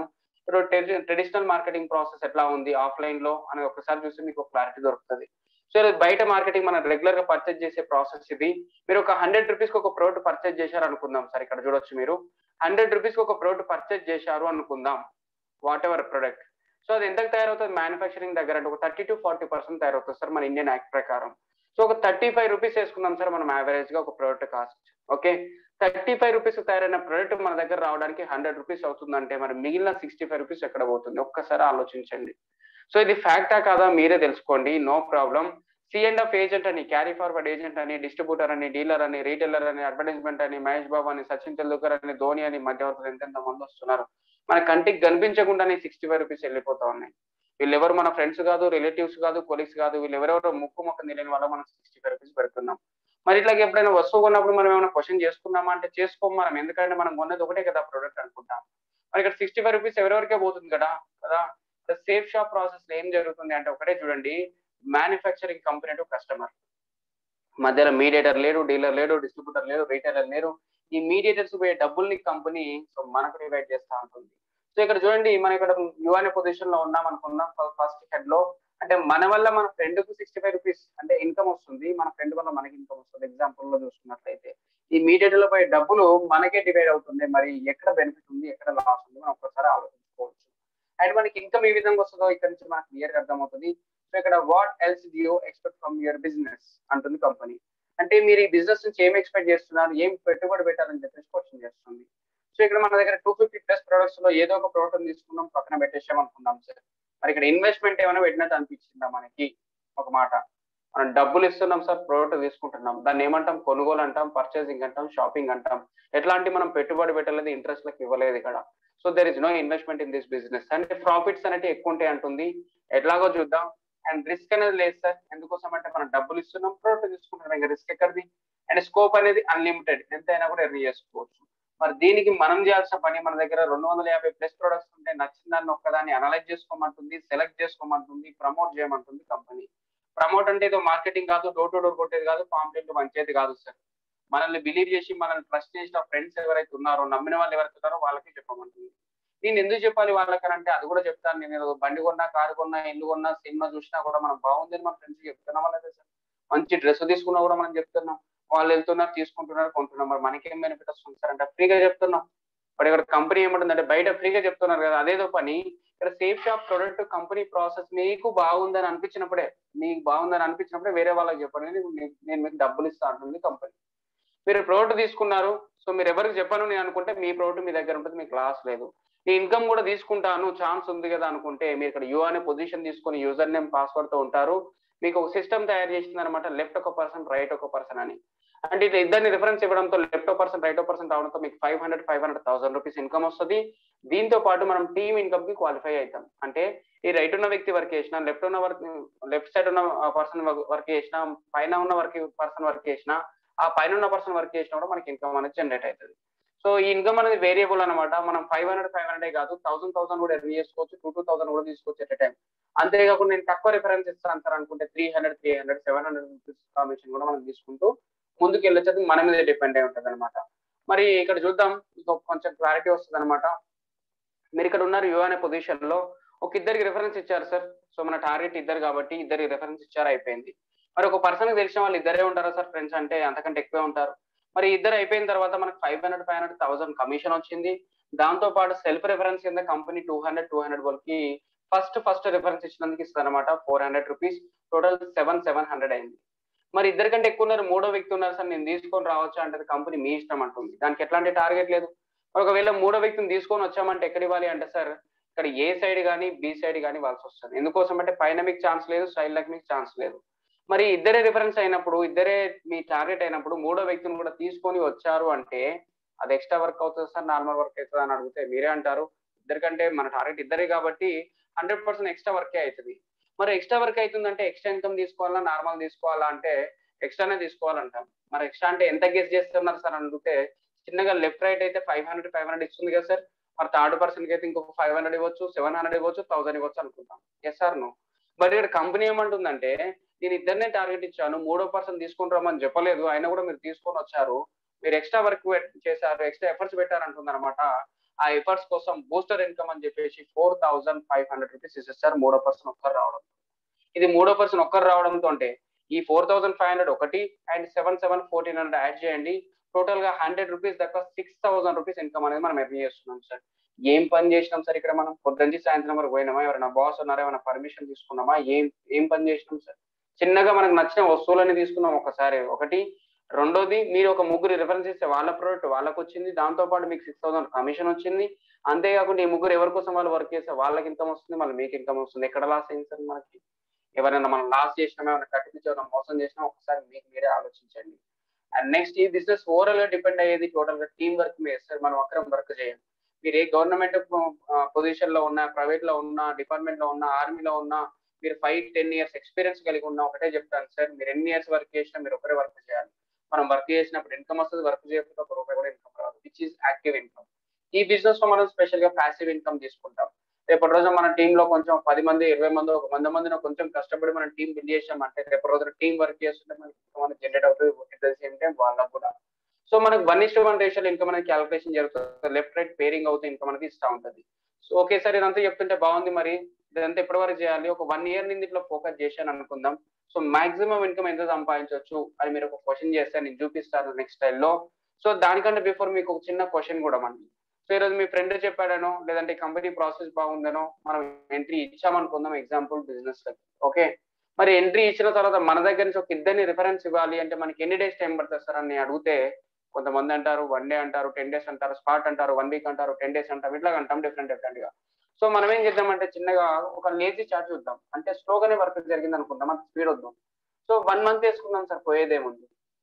ఇప్పుడు ట్రెడిషనల్ మార్కెటింగ్ ప్రాసెస్ ఎట్లా ఉంది ఆఫ్లైన్ లో అని ఒకసారి చూస్తే మీకు క్లారిటీ దొరుకుతుంది సో ఇది బయట మార్కెటింగ్ మనం రెగ్యులర్ గా పర్చేజ్ చేసే ప్రాసెస్ ఇది మీరు ఒక హండ్రెడ్ రూపీస్ కి ఒక ప్రోడక్ట్ పర్చేజ్ చేశారు అనుకుందాం సార్ ఇక్కడ చూడొచ్చు మీరు హండ్రెడ్ రూపీస్ కి ఒక ప్రోడక్ట్ పర్చేజ్ చేశారు అనుకుందాం వాట్ ఎవర్ ప్రొడక్ట్ సో అది ఎంతకు తయారవుతుంది మ్యానుఫాక్చరింగ్ దగ్గర అంటే ఒక థర్టీ టు ఫార్టీ పర్సెంట్ తయారవుతుంది సార్ మన ఇండియన్ యాక్ట్ ప్రకారం సో ఒక థర్టీ ఫైవ్ రూపీస్ వేసుకుందాం సార్ మనం యావరేజ్ గా ఒక product cost okay thirty five rupees తయారైన ప్రోడక్ట్ మన దగ్గర రావడానికి హండ్రెడ్ రూపీస్ అవుతుందంటే మరి మిగిలిన సిక్స్టీ ఫైవ్ రూపీస్ ఎక్కడ పోతుంది ఒక్కసారి ఆలోచించండి సో ఇది ఫ్యాక్టా కాదా మీరే తెలుసుకోండి no problem C and F agent అని క్యారీ ఫార్వర్డ్ ఏజెంట్ అని డిస్ట్రిబ్యూటర్ అని డీలర్ అని రీటైలర్ అని అడ్వర్టైజ్మెంట్ అని మహేష్ బాబు అని సచిన్ తెండూల్కర్ అని ధోని అని మధ్యవర్తులు ఎంతెంత మంది వస్తున్నారు మన కంటికి కనిపించకుండానే సిక్స్టీ ఫైవ్ రూపీస్ వెళ్ళిపోతా ఉన్నాయి వీళ్ళెవరు మన ఫ్రెండ్స్ కాదు రిలేటివ్స్ కాదు కొలీగ్స్ కాదు వీళ్ళు ఎవరెవరో ముక్కు మొక్క తెలియని వల్ల మనం సిక్స్టీ ఫైవ్ రూపీస్ పెడుతున్నాం మరి ఇట్లా ఎప్పుడైనా వస్తువు కొన్నప్పుడు మనం ఏమైనా క్వశ్చన్ చేసుకున్నామా అంటే చేసుకోం మనం ఎందుకంటే మనం కొన్నది ఒకటే కదా ప్రోడక్ట్ అనుకుంటాం మరి ఇక్కడ సిక్స్టీ ఫైవ్ రూపీస్ ఎవరెవరికే పోతుంది కదా కదా సేఫ్ షాప్ ప్రాసెస్ లో ఏం జరుగుతుంది అంటే ఒకటే చూడండి మ్యానుఫ్యాక్చరింగ్ కంపెనీ టు కస్టమర్ మధ్యలో మీడియేటర్ లేడు డీలర్ లేడు డిస్ట్రిబ్యూటర్ లేడు రీటైలర్ లేరు ఈ మీడియేటర్స్ పోయే డబ్బుల్ని కంపెనీ సో మనకు డివైడ్ చేస్తా ఉంటుంది సో ఇక్కడ చూడండి మనం ఇక్కడ యు అనే పొజిషన్ లో ఉన్నాం అనుకుందాం ఫస్ట్ హెడ్ లో అంటే మన వల్ల మన ఫ్రెండ్ కు సిక్స్టీ ఫైవ్ రూపీస్ అంటే ఇన్కమ్ వస్తుంది మన ఫ్రెండ్ వల్ల మనకి ఇన్కమ్ వస్తుంది ఎగ్జాంపుల్ లో చూసుకున్నట్లయితే ఈ మీడియేటర్ లో పోయే డబ్బులు మనకే డివైడ్ అవుతుంది మరి ఎక్కడ బెనిఫిట్ ఉంది ఎక్కడ లాస్ ఉంది మనం ఒక్కసారి ఆలోచించుకోవచ్చు అండ్ మనకి ఇన్కమ్ ఏ విధంగా వస్తుందో ఇక్కడ నుంచి మనకు క్లియర్ అర్థమవుతుంది సో ఇక్కడ what else do you expect from your business అంటుంది కంపెనీ అంటే మీరు ఈ బిజినెస్ నుంచి ఏం ఎక్స్పెక్ట్ చేస్తున్నారు ఏం పెట్టుబడి పెట్టాలని చెప్పేసి క్వశ్చన్ చేస్తుంది సో ఇక్కడ మన దగ్గర టూ ఫిఫ్టీ ప్లస్ ప్రొడక్ట్స్ లో ఏదో ఒక ప్రోడక్ట్ తీసుకున్నాం పక్కన పెట్టేసాం అనుకున్నాం సార్ మరి ఇక్కడ ఇన్వెస్ట్మెంట్ ఏమైనా పెట్టినట్టు అనిపించిందా మనకి ఒక మాట మనం డబ్బులు ఇస్తున్నాం సార్ ప్రోడక్ట్ తీసుకుంటున్నాం దాన్ని ఏమంటాం కొనుగోలు అంటాం పర్చేసింగ్ అంటాం షాపింగ్ అంటాం ఎట్లాంటి మనం పెట్టుబడి పెట్టలేదు ఇంట్రెస్ట్ లకు ఇవ్వలేదు ఇక్కడ so there is no investment in this business అంటే ప్రాఫిట్స్ అనేవి ఎక్కువ ఉంటాయి అంటుంది ఎట్లాగో చూద్దాం అండ్ రిస్క్ అనేది లేదు సార్ ఎందుకోసం అంటే మనం డబ్బులు ఇస్తున్నాం ప్రోడక్ట్ తీసుకుంటున్నాం ఇంకా రిస్క్ ఎక్కడిది అండ్ స్కోప్ అనేది అన్లిమిటెడ్ ఎంతైనా కూడా ఎర్న్ చేసుకోవచ్చు మరి దీనికి మనం చేయాల్సిన పని మన దగ్గర రెండు వందల యాభై ప్లస్ ప్రొడక్ట్స్ ఉంటే నచ్చిన దాన్ని ఒక్కదాన్ని అనలైజ్ చేసుకోమంటుంది సెలెక్ట్ చేసుకోమంటుంది ప్రమోట్ చేయమంటుంది కంపెనీ ప్రమోట్ అంటే ఏదో మార్కెటింగ్ కాదు డోర్ టు డోర్ కొట్టేది కాదు పాంప్లెట్ పంచేది కాదు సార్ మనల్ని బిలీవ్ చేసి మనల్ని ట్రస్ట్ చేసిన ఫ్రెండ్స్ ఎవరైతే ఉన్నారో నమ్మిన వాళ్ళు ఎవరైతే ఉన్నారో వాళ్ళకి చెప్పమంటుంది నేను ఎందుకు చెప్పాలి వాళ్ళకనంటే అది కూడా చెప్తాను నేను ఏదో బండి కొన్నా కారు కొన్నా ఇల్లు కొన్నా సినిమా చూసినా కూడా మనం బాగుందని మన ఫ్రెండ్స్ చెప్తున్నాం వాళ్ళదే సార్ మంచి డ్రెస్ తీసుకున్నా కూడా మనం చెప్తున్నాం వాళ్ళు వెళ్తున్నారు తీసుకుంటున్నారు కొంటున్నారు మరి మనకేం బెనిఫిట్ వస్తుంది సార్ అంటే ఫ్రీగా చెప్తున్నాం బట్ ఇక్కడ కంపెనీ ఏమంటుందంటే బయట ఫ్రీగా చెప్తున్నారు కదా అదేదో పని ఇక్కడ safe shop product company process మీకు బాగుందని అనిపించినప్పుడే మీకు బాగుందని అనిపించినప్పుడే వేరే వాళ్ళకి చెప్పండి నేను మీకు డబ్బులు ఇస్తా అంటుంది కంపెనీ మీరు ప్రోడక్ట్ తీసుకున్నారు సో మీరు ఎవరికి చెప్పను నేను అనుకుంటే మీ ప్రోడక్ట్ మీ దగ్గర ఉంటుంది మీకు లాస్ లేదు ఈ ఇన్కమ్ కూడా తీసుకుంటాను ఛాన్స్ ఉంది కదా అనుకుంటే మీరు ఇక్కడ యూ అనే పొజిషన్ తీసుకుని యూజర్ నేమ్ పాస్వర్డ్ తో ఉంటారు మీకు ఒక సిస్టమ్ తయారు చేసింది అనమాట లెఫ్ట్ ఒక పర్సన్ రైట్ ఒక పర్సన్ అని అంటే ఇట్లా ఇద్దరిని రిఫరెన్స్ ఇవ్వడంతో లెఫ్ట్ పర్సన్ రైట్ పర్సన్ రావడంతో మీకు five hundred five hundred thousand rupees income వస్తుంది దీంతో పాటు మనం టీమ్ ఇన్కమ్ కి క్వాలిఫై అవుతాం అంటే ఈ రైట్ ఉన్న వ్యక్తి వర్క్ చేసినా లెఫ్ట్ ఉన్న వర్క్ లెఫ్ట్ సైడ్ ఉన్న పర్సన్ వర్క్ చేసినా పైన ఉన్న వర్క్ పర్సన్ వర్క్ చేసినా ఆ పైన ఉన్న పర్సన్ వర్క్ చేసినా కూడా మనకి ఇన్కమ్ అనేది జనరేట్ అవుతుంది సో ఈ ఇన్కమ్ అనేది వేరియబుల్ అనమాట మనం ఫైవ్ హండ్రెడ్ ఫైవ్ హండ్రెడ్ కాదు థౌసండ్ థౌసండ్ కూడా ఎర్న్ చేసుకోవచ్చు టూ టూ థౌసండ్ కూడా తీసుకోవచ్చు ఎట్ టైం అంతేకాకుండా నేను తక్కువ రిఫరెన్స్ ఇస్తాను సార్ అనుకుంటే three hundred three hundred seven hundred rupees commission కూడా మనం తీసుకుంటూ ముందుకు వెళ్ళొచ్చేది మన మీద డిపెండ్ అయి ఉంటుంది అనమాట మరి ఇక్కడ చూద్దాం ఇంకో కొంచెం క్లారిటీ వస్తుంది అనమాట మీరు ఇక్కడ ఉన్నారు యూ అనే పొజిషన్ లో ఒక ఇద్దరికి రిఫరెన్స్ ఇచ్చారు సార్ సో మన టార్గెట్ ఇద్దరు కాబట్టి ఇద్దరికి రిఫరెన్స్ ఇచ్చారు అయిపోయింది మరి ఒక పర్సన్ తెలిసిన వాళ్ళు ఇద్దరే ఉంటారా సార్ ఫ్రెండ్స్ అంటే అంతకంటే ఎక్కువే ఉంటారు మరి ఇద్దరు అయిపోయిన తర్వాత మనకు five hundred five hundred thousand commission వచ్చింది దాంతో పాటు సెల్ఫ్ రిఫరెన్స్ కింద company two hundred two hundred వాళ్ళకి ఫస్ట్ ఫస్ట్ రిఫరెన్స్ ఇచ్చినందుకు ఇస్తుంది అనమాట four hundred rupees total seven seven hundred అయింది మరి ఇద్దరికంటే ఎక్కువ ఉన్నారు మూడో వ్యక్తి ఉన్నారు సార్ నేను తీసుకొని రావచ్చు అంటే కంపెనీ మీ ఇష్టం అంటుంది దానికి ఎట్లాంటి టార్గెట్ లేదు ఒకవేళ మూడో వ్యక్తిని తీసుకొని వచ్చామంటే ఎక్కడ ఇవ్వాలి అంటే సార్ ఇక్కడ ఏ సైడ్ కానీ బి సైడ్ కానీ ఇవ్వాల్సి వస్తుంది ఎందుకోసం అంటే పైన మీకు ఛాన్స్ లేదు సైడ్ లకి మీకు ఛాన్స్ లేదు మరి ఇద్దరే రిఫరెన్స్ అయినప్పుడు ఇద్దరే మీ టార్గెట్ అయినప్పుడు మూడో వ్యక్తిని కూడా తీసుకొని వచ్చారు అంటే అది ఎక్స్ట్రా వర్క్ అవుతుంది సార్ నార్మల్ వర్క్ అవుతుంది అని అడిగితే మీరే అంటారు ఇద్దరికంటే మన టార్గెట్ ఇద్దరే కాబట్టి హండ్రెడ్ పర్సెంట్ ఎక్స్ట్రా వర్కే అవుతుంది మరి ఎక్స్ట్రా వర్క్ అవుతుందంటే ఎక్స్ట్రా ఇన్కమ్ తీసుకోవాలా నార్మల్ తీసుకోవాలా అంటే ఎక్స్ట్రానే తీసుకోవాలంటాం మరి ఎక్స్ట్రా అంటే ఎంత గెస్ చేస్తున్నారు సార్ అని అడిగితే చిన్నగా లెఫ్ట్ రైట్ అయితే ఫైవ్ హండ్రెడ్ ఫైవ్ హండ్రెడ్ ఇస్తుంది కదా సార్ మరి థర్డ్ పర్సన్ కి అయితే ఇంకొక ఫైవ్ హండ్రెడ్ ఇవ్వచ్చు సెవెన్ హండ్రెడ్ ఇవ్వచ్చు థౌసండ్ ఇవ్వచ్చు అనుకుంటాం ఎస్ సార్ నో మరి ఇక్కడ కంపెనీ ఏమంటుందంటే నేను ఇద్దరినే టార్గెట్ ఇచ్చాను మూడో పర్సన్ తీసుకుని రమ్మని చెప్పలేదు అయినా కూడా మీరు తీసుకొని వచ్చారు మీరు ఎక్స్ట్రా వర్క్ చేశారు ఎక్స్ట్రా ఎఫర్ట్స్ పెట్టారు అంటుంది అనమాట ఆ ఎఫర్ట్స్ కోసం బూస్టర్ ఇన్కమ్ అని చెప్పేసి four thousand five hundred rupees ఇస్తారు మూడో పర్సన్ ఒక్కరు రావడం ఇది మూడో పర్సన్ ఒక్కరు రావడంతో అంటే ఈ ఫోర్ థౌసండ్ ఫైవ్ హండ్రెడ్ ఒకటి and seven seven fourteen hundred add చేయండి టోటల్ గా హండ్రెడ్ రూపీస్ దాకా సిక్స్ థౌసండ్ రూపీస్ ఇన్కమ్ అనేది మనం ఎర్న్ చేస్తున్నాం సార్ ఏం పని చేసినాం సార్ ఇక్కడ మనం పొద్దుంచి సాయంత్రం వరకు పోయినామా ఎవరైనా బాస్ ఉన్నారా ఏమైనా పర్మిషన్ తీసుకున్నామా ఏం ఏం పని చేసినాం సార్ చిన్నగా మనకు నచ్చిన వస్తువులని తీసుకున్నాం ఒకసారి ఒకటి రెండోది మీరు ఒక ముగ్గురు రిఫరెన్స్ ఇస్తే వాళ్ళ ప్రోడక్ట్ వాళ్ళకి వచ్చింది దాంతో పాటు మీకు సిక్స్ థౌసండ్ కమిషన్ వచ్చింది అంతేకాకుండా ఈ ముగ్గురు ఎవరి కోసం వాళ్ళు వర్క్ చేస్తే వాళ్ళకి ఇన్కమ్ వస్తుంది మళ్ళీ మీకు ఇన్కమ్ వస్తుంది ఎక్కడ లాస్ అయింది సార్ మనకి ఎవరైనా మనం లాస్ చేసినా ఏమైనా కట్టించి ఎవరైనా మోసం చేసినా ఒకసారి మీకు మీరే ఆలోచించండి అండ్ నెక్స్ట్ ఈ బిజినెస్ ఓవరాల్ గా డిపెండ్ అయ్యేది టోటల్ గా టీమ్ వర్క్ మీద సార్ మనం ఒక్కరం వర్క్ చేయండి మీరు ఏ గవర్నమెంట్ పొజిషన్ లో ఉన్నా ప్రైవేట్ లో ఉన్నా డిపార్ట్మెంట్ లో ఉన్నా ఆర్మీలో ఉన్నా మీరు ఫైవ్ టెన్ ఇయర్స్ ఎక్స్పీరియన్స్ కలిగి ఉన్నా ఒకటే చెప్తాను సార్ మీరు ఎన్ని ఇయర్స్ వర్క్ చేసినా మీరు ఒకరే వర్క్ చేయాలి మనం వర్క్ చేసినప్పుడు ఇన్కమ్ వస్తుంది వర్క్ చేయకపోతే ఒక రూపాయి కూడా ఇన్కమ్ రాదు విచ్ ఈస్ యాక్టివ్ ఇన్కమ్ ఈ బిజినెస్ లో మనం స్పెషల్ గా ప్యాసివ్ ఇన్కమ్ తీసుకుంటాం రేపటి రోజు మన టీమ్ లో కొంచెం పది మంది ఇరవై మంది ఒక వంద మందిని కొంచెం కష్టపడి మనం టీం బిల్డ్ చేసామంటే రేపటి రోజు టీం వర్క్ చేస్తుంటే మనకి మనకి జనరేట్ అవుతుంది ఎట్ ద సేమ్ టైం వాళ్ళకు కూడా సో మనకి వన్ ఇస్ వన్ రేషియల్ ఇన్కమ్ అనేది క్యాలిక్యులేషన్ జరుగుతుంది లెఫ్ట్ రైట్ పేరింగ్ అవుతుంది ఇన్కమ్ అనేది ఇస్తూ ఉంటుంది సో ఓకే సార్ ఇదంతా చెప్తుంటే బాగుంది మరి ఇదంతా ఎప్పటి వరకు చేయాలి ఒక వన్ ఇయర్ నుంచి ఇట్లా ఫోకస్ చేశాను అనుకుందాం సో మాక్సిమం ఇన్కమ్ ఎంత సంపాదించవచ్చు అని మీరు ఒక క్వశ్చన్ చేస్తే నేను చూపిస్తాను నెక్స్ట్ స్టైల్లో సో దానికంటే బిఫోర్ మీకు ఒక చిన్న క్వశ్చన్ కూడా మనకి సో ఈరోజు మీ ఫ్రెండ్ చెప్పాడనో లేదంటే కంపెనీ ప్రాసెస్ బాగుందనో మనం ఎంట్రీ ఇచ్చామనుకుందాం ఎగ్జాంపుల్ బిజినెస్ ఓకే మరి ఎంట్రీ ఇచ్చిన తర్వాత మన దగ్గర నుంచి ఒక ఇద్దరిని రిఫరెన్స్ ఇవ్వాలి అంటే మనకి ఎన్ని డేస్ టైం పడుతుంది సార్ అని అడిగితే కొంతమంది అంటారు వన్ డే అంటారు టెన్ డేస్ అంటారు స్పాట్ అంటారు వన్ వీక్ అంటారు టెన్ డేస్ అంటారు ఇట్లా అంటాం డిఫరెంట్ డిఫరెంట్ గా సో మనం ఏం చేద్దామంటే చిన్నగా ఒక లేజీ చార్ట్ చూద్దాం అంటే స్లోగానే వర్క్ జరిగింది అనుకుందాం అంత స్పీడ్ వద్దాం సో వన్ మంత్ వేసుకుందాం సార్ పోయేదేముంది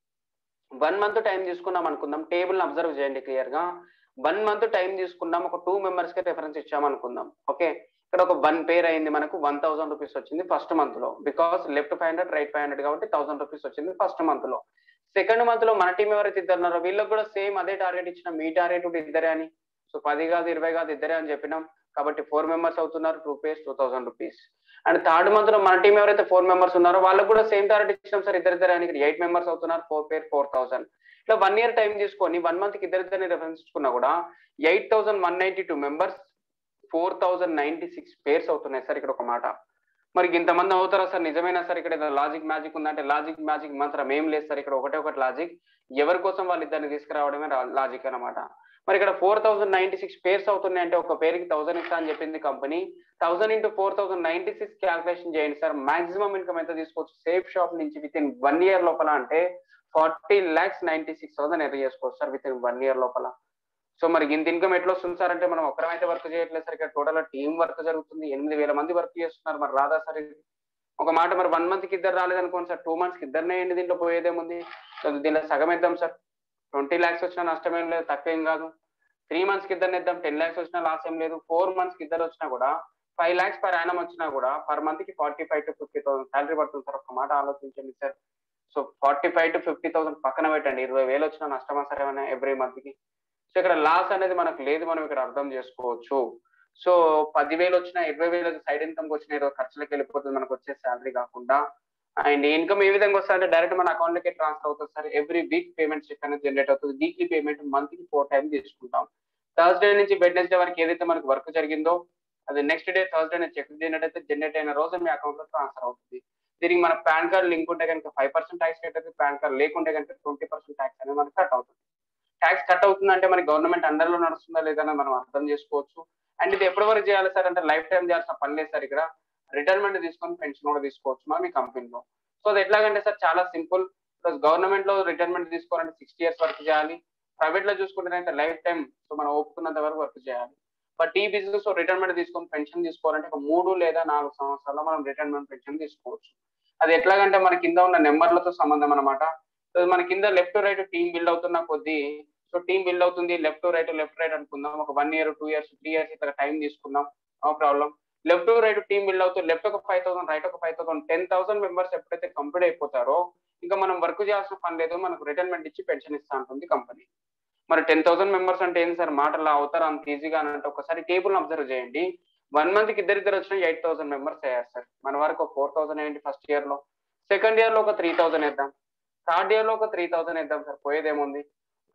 వన్ మంత్ టైం తీసుకున్నాం అనుకుందాం టేబుల్ అబ్జర్వ్ చేయండి క్లియర్ గా వన్ మంత్ టైం తీసుకున్నాం ఒక టూ మెంబర్స్ కి రిఫరెన్స్ ఇచ్చామనుకుందాం ఓకే ఇక్కడ ఒక వన్ పేర్ అయింది మనకు వన్ థౌసండ్ రూపీస్ వచ్చింది ఫస్ట్ మంత్ లో because left five hundred right five hundred కాబట్టి థౌసండ్ రూపీస్ వచ్చింది ఫస్ట్ మంత్ లో సెకండ్ మంత్ లో మన టీం ఎవరైతే ఇద్దరున్నారో వీళ్ళకి కూడా సేమ్ అదే టార్గెట్ ఇచ్చిన మీ టార్గెట్ కూడా ఇద్దరే అని సో పది కాదు ఇరవై కాదు ఇద్దరే అని చెప్పినాం కాబట్టి ఫోర్ మెంబర్స్ అవుతున్నారు two pairs two thousand rupees and third month లో మన టీం ఎవరైతే ఫోర్ మెంబర్స్ ఉన్నారో వాళ్ళకి కూడా సేమ్ టార్గెట్ ఇచ్చినాం సార్ ఇద్దరు ఇద్దరు అని ఎయిట్ మెంబర్స్ అవుతున్నారు ఫోర్ పేర్ ఫోర్ థౌసండ్ ఇట్లా వన్ ఇయర్ టైం తీసుకొని వన్ మంత్ కి ఇద్దరు ఇద్దరిని రెఫరెన్స్ ఇచ్చుకున్నా కూడా eight thousand one ninety two members four thousand ninety six pairs అవుతున్నాయి సార్ ఇక్కడ ఒక మాట మరి ఇంతమంది అవుతారా సార్ నిజమైనా సార్ ఇక్కడ లాజిక్ మ్యాజిక్ ఉందంటే లాజిక్ మ్యాజిక్ మాత్రం ఏం లేదు సార్ ఇక్కడ ఒకటే ఒకటి లాజిక్ ఎవరి కోసం వాళ్ళు ఇద్దరిని తీసుకురావడమే లాజిక్ అనమాట మరి ఇక్కడ four thousand ninety six pairs అవుతున్నాయి అంటే ఒక పేరుకి థౌసండ్ ఇస్తా అని చెప్పింది company thousand into four thousand ninety six calculation చేయండి సార్ మాక్సిమం ఇన్కమ్ ఎంత తీసుకోవచ్చు సేఫ్ షాప్ నుంచి విత్ ఇన్ వన్ ఇయర్ లోపల అంటే forty lakhs ninety six thousand earn చేసుకోవచ్చు sir within one year లోపల సో మరి ఇంత ఇన్కమ్ ఎట్లా వస్తుంది సార్ అంటే మనం ఒక్కరైతే వర్క్ చేయట్లేదు సార్ ఇక్కడ టోటల్ టీం వర్క్ జరుగుతుంది ఎనిమిది వేల మంది వర్క్ చేస్తున్నారు మరి రాదా సార్ ఇది ఒక మాట మరి వన్ మంత్ కి ఇద్దరు రాలేదనుకోండి సార్ టూ మంత్స్ కి ఇద్దరినే ఏంటి దీంట్లో పోయేదేముంది దీనిలో సగం ఇద్దాం సార్ ట్వంటీ ల్యాక్స్ వచ్చినా నష్టం ఏం లేదు తక్కువ ఏం కాదు త్రీ మంత్స్ కి ఇద్దరిని ఇద్దాం టెన్ ల్యాక్స్ వచ్చినా లాస్ ఏం లేదు ఫోర్ మంత్స్ కి ఇద్దరు వచ్చినా కూడా ఫైవ్ ల్యాక్స్ పర్ యానం వచ్చినా కూడా పర్ మంత్ కి forty five to fifty thousand salary పడుతుంది సార్ ఒక మాట ఆలోచించండి sir so forty five to fifty thousand పక్కన పెట్టండి ఇరవై వేలు వచ్చినా నష్టమా సరే ఏమైనా ఎవ్రీ మంత్ కి సో ఇక్కడ లాస్ అనేది మనకు లేదు మనం ఇక్కడ అర్థం చేసుకోవచ్చు సో పదివేలు వచ్చినా ఇరవై వేలు సైడ్ ఇన్కమ్ వచ్చిన ఏదో ఖర్చులకు వెళ్ళిపోతుంది మనకు వచ్చే శాలరీ కాకుండా అండ్ ఇన్కమ్ ఏ విధంగా వస్తుందంటే డైరెక్ట్ మన అకౌంట్ లోకి ట్రాన్స్ఫర్ అవుతుంది sir every week payment check అనేది జనరేట్ అవుతుంది వీక్లీ పేమెంట్ మంత్ కి ఫోర్ టైం తీసుకుంటాం థర్స్డే నుంచి వెడ్నెస్డే వరకు ఏదైతే మనకు వర్క్ జరిగిందో అది నెక్స్ట్ డే థర్స్డే నుంచి చెక్ జనరేట్ అయితే జనరేట్ అయిన రోజు మీ అకౌంట్ లో ట్రాన్స్ఫర్ అవుతుంది దీనికి మన పాన్ కార్డ్ లింక్ ఉంటే కనుక ఫైవ్ పర్సెంట్ ట్యాక్స్ కట్ అవుతుంది పాన్ కార్డ్ లేకుంటే కనుక ట్వంటీ పర్సెంట్ ట్యాక్స్ అనేది మనకి కట్ అవుతుంది ట్యాక్స్ కట్ అవుతుందంటే మనకి గవర్నమెంట్ అండర్ లో నడుస్తుందా లేదా మనం అర్థం చేసుకోవచ్చు అండ్ ఇది ఎప్పటి వరకు చేయాలి సార్ అంటే లైఫ్ టైం చేయాల్సిన పని లేదు సార్ ఇక్కడ రిటైర్మెంట్ తీసుకొని పెన్షన్ కూడా తీసుకోవచ్చు మనం ఈ కంపెనీలో సో అది ఎట్లాగంటే సార్ చాలా సింపుల్ ప్లస్ గవర్నమెంట్ లో రిటైర్మెంట్ తీసుకోవాలంటే సిక్స్టీ ఇయర్స్ వర్క్ చేయాలి ప్రైవేట్ లో చూసుకుంటే లైఫ్ టైం సో మనం ఒప్పుకున్నంత వరకు వర్క్ చేయాలి బట్ ఈ బిజినెస్ రిటైర్మెంట్ తీసుకొని పెన్షన్ తీసుకోవాలంటే ఒక మూడు లేదా నాలుగు సంవత్సరాల్లో మనం రిటైర్మెంట్ పెన్షన్ తీసుకోవచ్చు అది ఎట్లాగంటే మన కింద ఉన్న నెంబర్లతో సంబంధం అనమాట మన కింద లెఫ్ట్ రైట్ టీం బిల్డ్ అవుతున్న కొద్దీ సో టీం బిల్డ్ అవుతుంది లెఫ్ట్ రైట్ లెఫ్ట్ రైట్ అనుకుందాం ఒక one year two years three years ఇట్లా టైం తీసుకుందాం no problem left right team build అవుతుంది లెఫ్ట్ ఒక ఫైవ్ థౌసండ్ రైట్ ఒక five thousand ten thousand members ఎప్పుడైతే కంప్లీట్ అయిపోతారో ఇంకా మనం వర్క్ చేయాల్సిన పని లేదు మనకు రిటైర్మెంట్ ఇచ్చి పెన్షన్ ఇస్తా ఉంటుంది కంపెనీ మరి టెన్ థౌసండ్ మెంబర్స్ అంటే ఏంటి సార్ మాటలు అవుతారు అంత ఈజీగా అంటే ఒకసారి టేబుల్ అబ్జర్వ్ చేయండి వన్ మంత్ కి ఇద్దరు ఇద్దరు వచ్చిన ఎయిట్ థౌసండ్ మెంబర్స్ అయ్యారు సార్ మన వరకు ఒక ఫోర్ థౌసండ్ ఏంటి ఫస్ట్ ఇయర్ లో సెకండ్ ఇయర్ లో ఒక త్రీ థౌసండ్ వేద్దాం థర్డ్ ఇయర్ లో ఒక త్రీ థౌసండ్ వేద్దాం సార్ పోయేదేముంది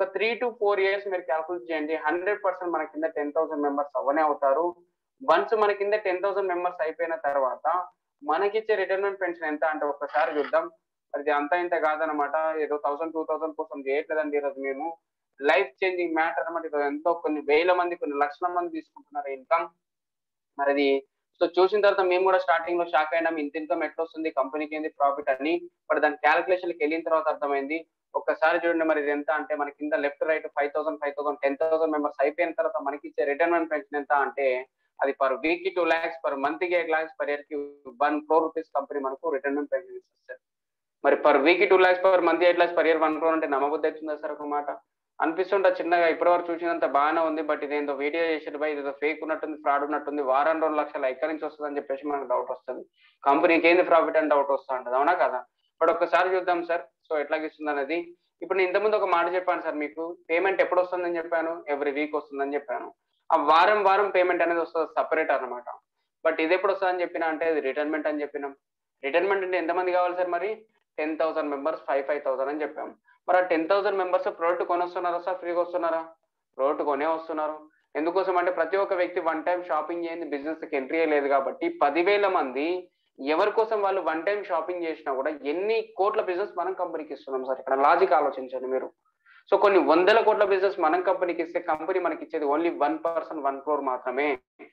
ఒక త్రీ టు ఫోర్ ఇయర్స్ మీరు క్యాల్కులేట్ చేయండి హండ్రెడ్ పర్సెంట్ మన కింద టెన్ థౌసండ్ మెంబర్స్ అవనే అవుతారు వన్స్ మన కింద టెన్ థౌసండ్ మెంబర్స్ అయిపోయిన తర్వాత మనకిచ్చే రిటైర్మెంట్ పెన్షన్ ఎంత అంటే ఒక్కసారి చూద్దాం అది అంతా ఇంత కాదనమాట ఏదో థౌసండ్ టూ థౌసండ్ కోసం చేయట్లేదండి ఈరోజు మేము లైఫ్ చేంజింగ్ మ్యాటర్ అనమాట ఈరోజు ఎంతో కొన్ని వేల మంది కొన్ని లక్షల మంది తీసుకుంటున్నారు ఇన్కమ్ మరి అది సో చూసిన తర్వాత మేము కూడా స్టార్టింగ్ లో షాక్ అయినాం ఇంత ఇన్కమ్ ఎట్లా వస్తుంది కంపెనీకి ఏంది ప్రాఫిట్ అని బట్ దాని క్యాలిక్యులేషన్కి వెళ్ళిన తర్వాత అర్థమైంది ఒక్కసారి చూడండి మరి ఇది ఎంత అంటే మన కింద left right five thousand five thousand ten thousand members అయిపోయిన తర్వాత మనకి ఇచ్చే రిటైర్మెంట్ పెన్షన్ ఎంత అంటే అది పర్ వీక్ కి టూ ల్యాక్స్ పర్ మంత్ కి ఎయిట్ ల్యాక్స్ పర్ ఇయర్ కి వన్ క్రోర్ రూపీస్ కంపెనీ మనకు రిటైర్మెంట్ పెన్షన్ ఇస్తుంది మరి పర్ వీక్ కి two lakhs per month eight lakhs per year one crore అంటే నమ్మబుద్ధి అవుతుందా సార్ ఒక మాట అనిపిస్తుంటా చిన్నగా ఇప్పటివరకు చూసినంత బాగానే ఉంది బట్ ఇదేందో వీడియో చేసేది బై ఇదేదో ఫేక్ ఉన్నట్టుంది ఫ్రాడ్ ఉన్నట్టుంది వారం రెండు లక్షలు ఎక్కడి నుంచి వస్తుంది అని చెప్పేసి మనకు డౌట్ వస్తుంది కంపెనీకి ఏంది ప్రాఫిట్ అని డౌట్ వస్తూ ఉంటుంది అవునా కదా బట్ ఒక్కసారి చూద్దాం సార్ సో ఎట్లా ఇస్తుంది అనేది ఇప్పుడు నేను ఇంతకుముందు ఒక మాట చెప్పాను సార్ మీకు పేమెంట్ ఎప్పుడు వస్తుందని చెప్పాను ఎవ్రీ వీక్ వస్తుందని చెప్పాను ఆ వారం వారం పేమెంట్ అనేది వస్తుంది సపరేట్ అనమాట బట్ ఇది ఎప్పుడు వస్తుందని చెప్పినా అంటే ఇది రిటైర్మెంట్ అని చెప్పినాం రిటైర్మెంట్ అంటే ఎంతమంది కావాలి సార్ మరి ten thousand members five five thousand అని చెప్పాం మరి ఆ టెన్ థౌసండ్ మెంబర్స్ ప్రోడక్ట్ కొని వస్తున్నారా సార్ ఫ్రీగా వస్తున్నారా ప్రోడక్ట్ కొనే వస్తున్నారు ఎందుకోసం అంటే ప్రతి ఒక్క వ్యక్తి వన్ టైం షాపింగ్ చేయండి బిజినెస్ కి ఎంట్రీ లేదు కాబట్టి పదివేల మంది ఎవరి కోసం వాళ్ళు వన్ టైం షాపింగ్ చేసినా కూడా ఎన్ని కోట్ల బిజినెస్ మనం కంపెనీకి ఇస్తున్నాం సార్ ఇక్కడ లాజిక్ ఆలోచించండి మీరు సో కొన్ని వందల కోట్ల బిజినెస్ మనం కంపెనీకి ఇస్తే కంపెనీ మనకి ఇచ్చేది only one percent one crore మాత్రమే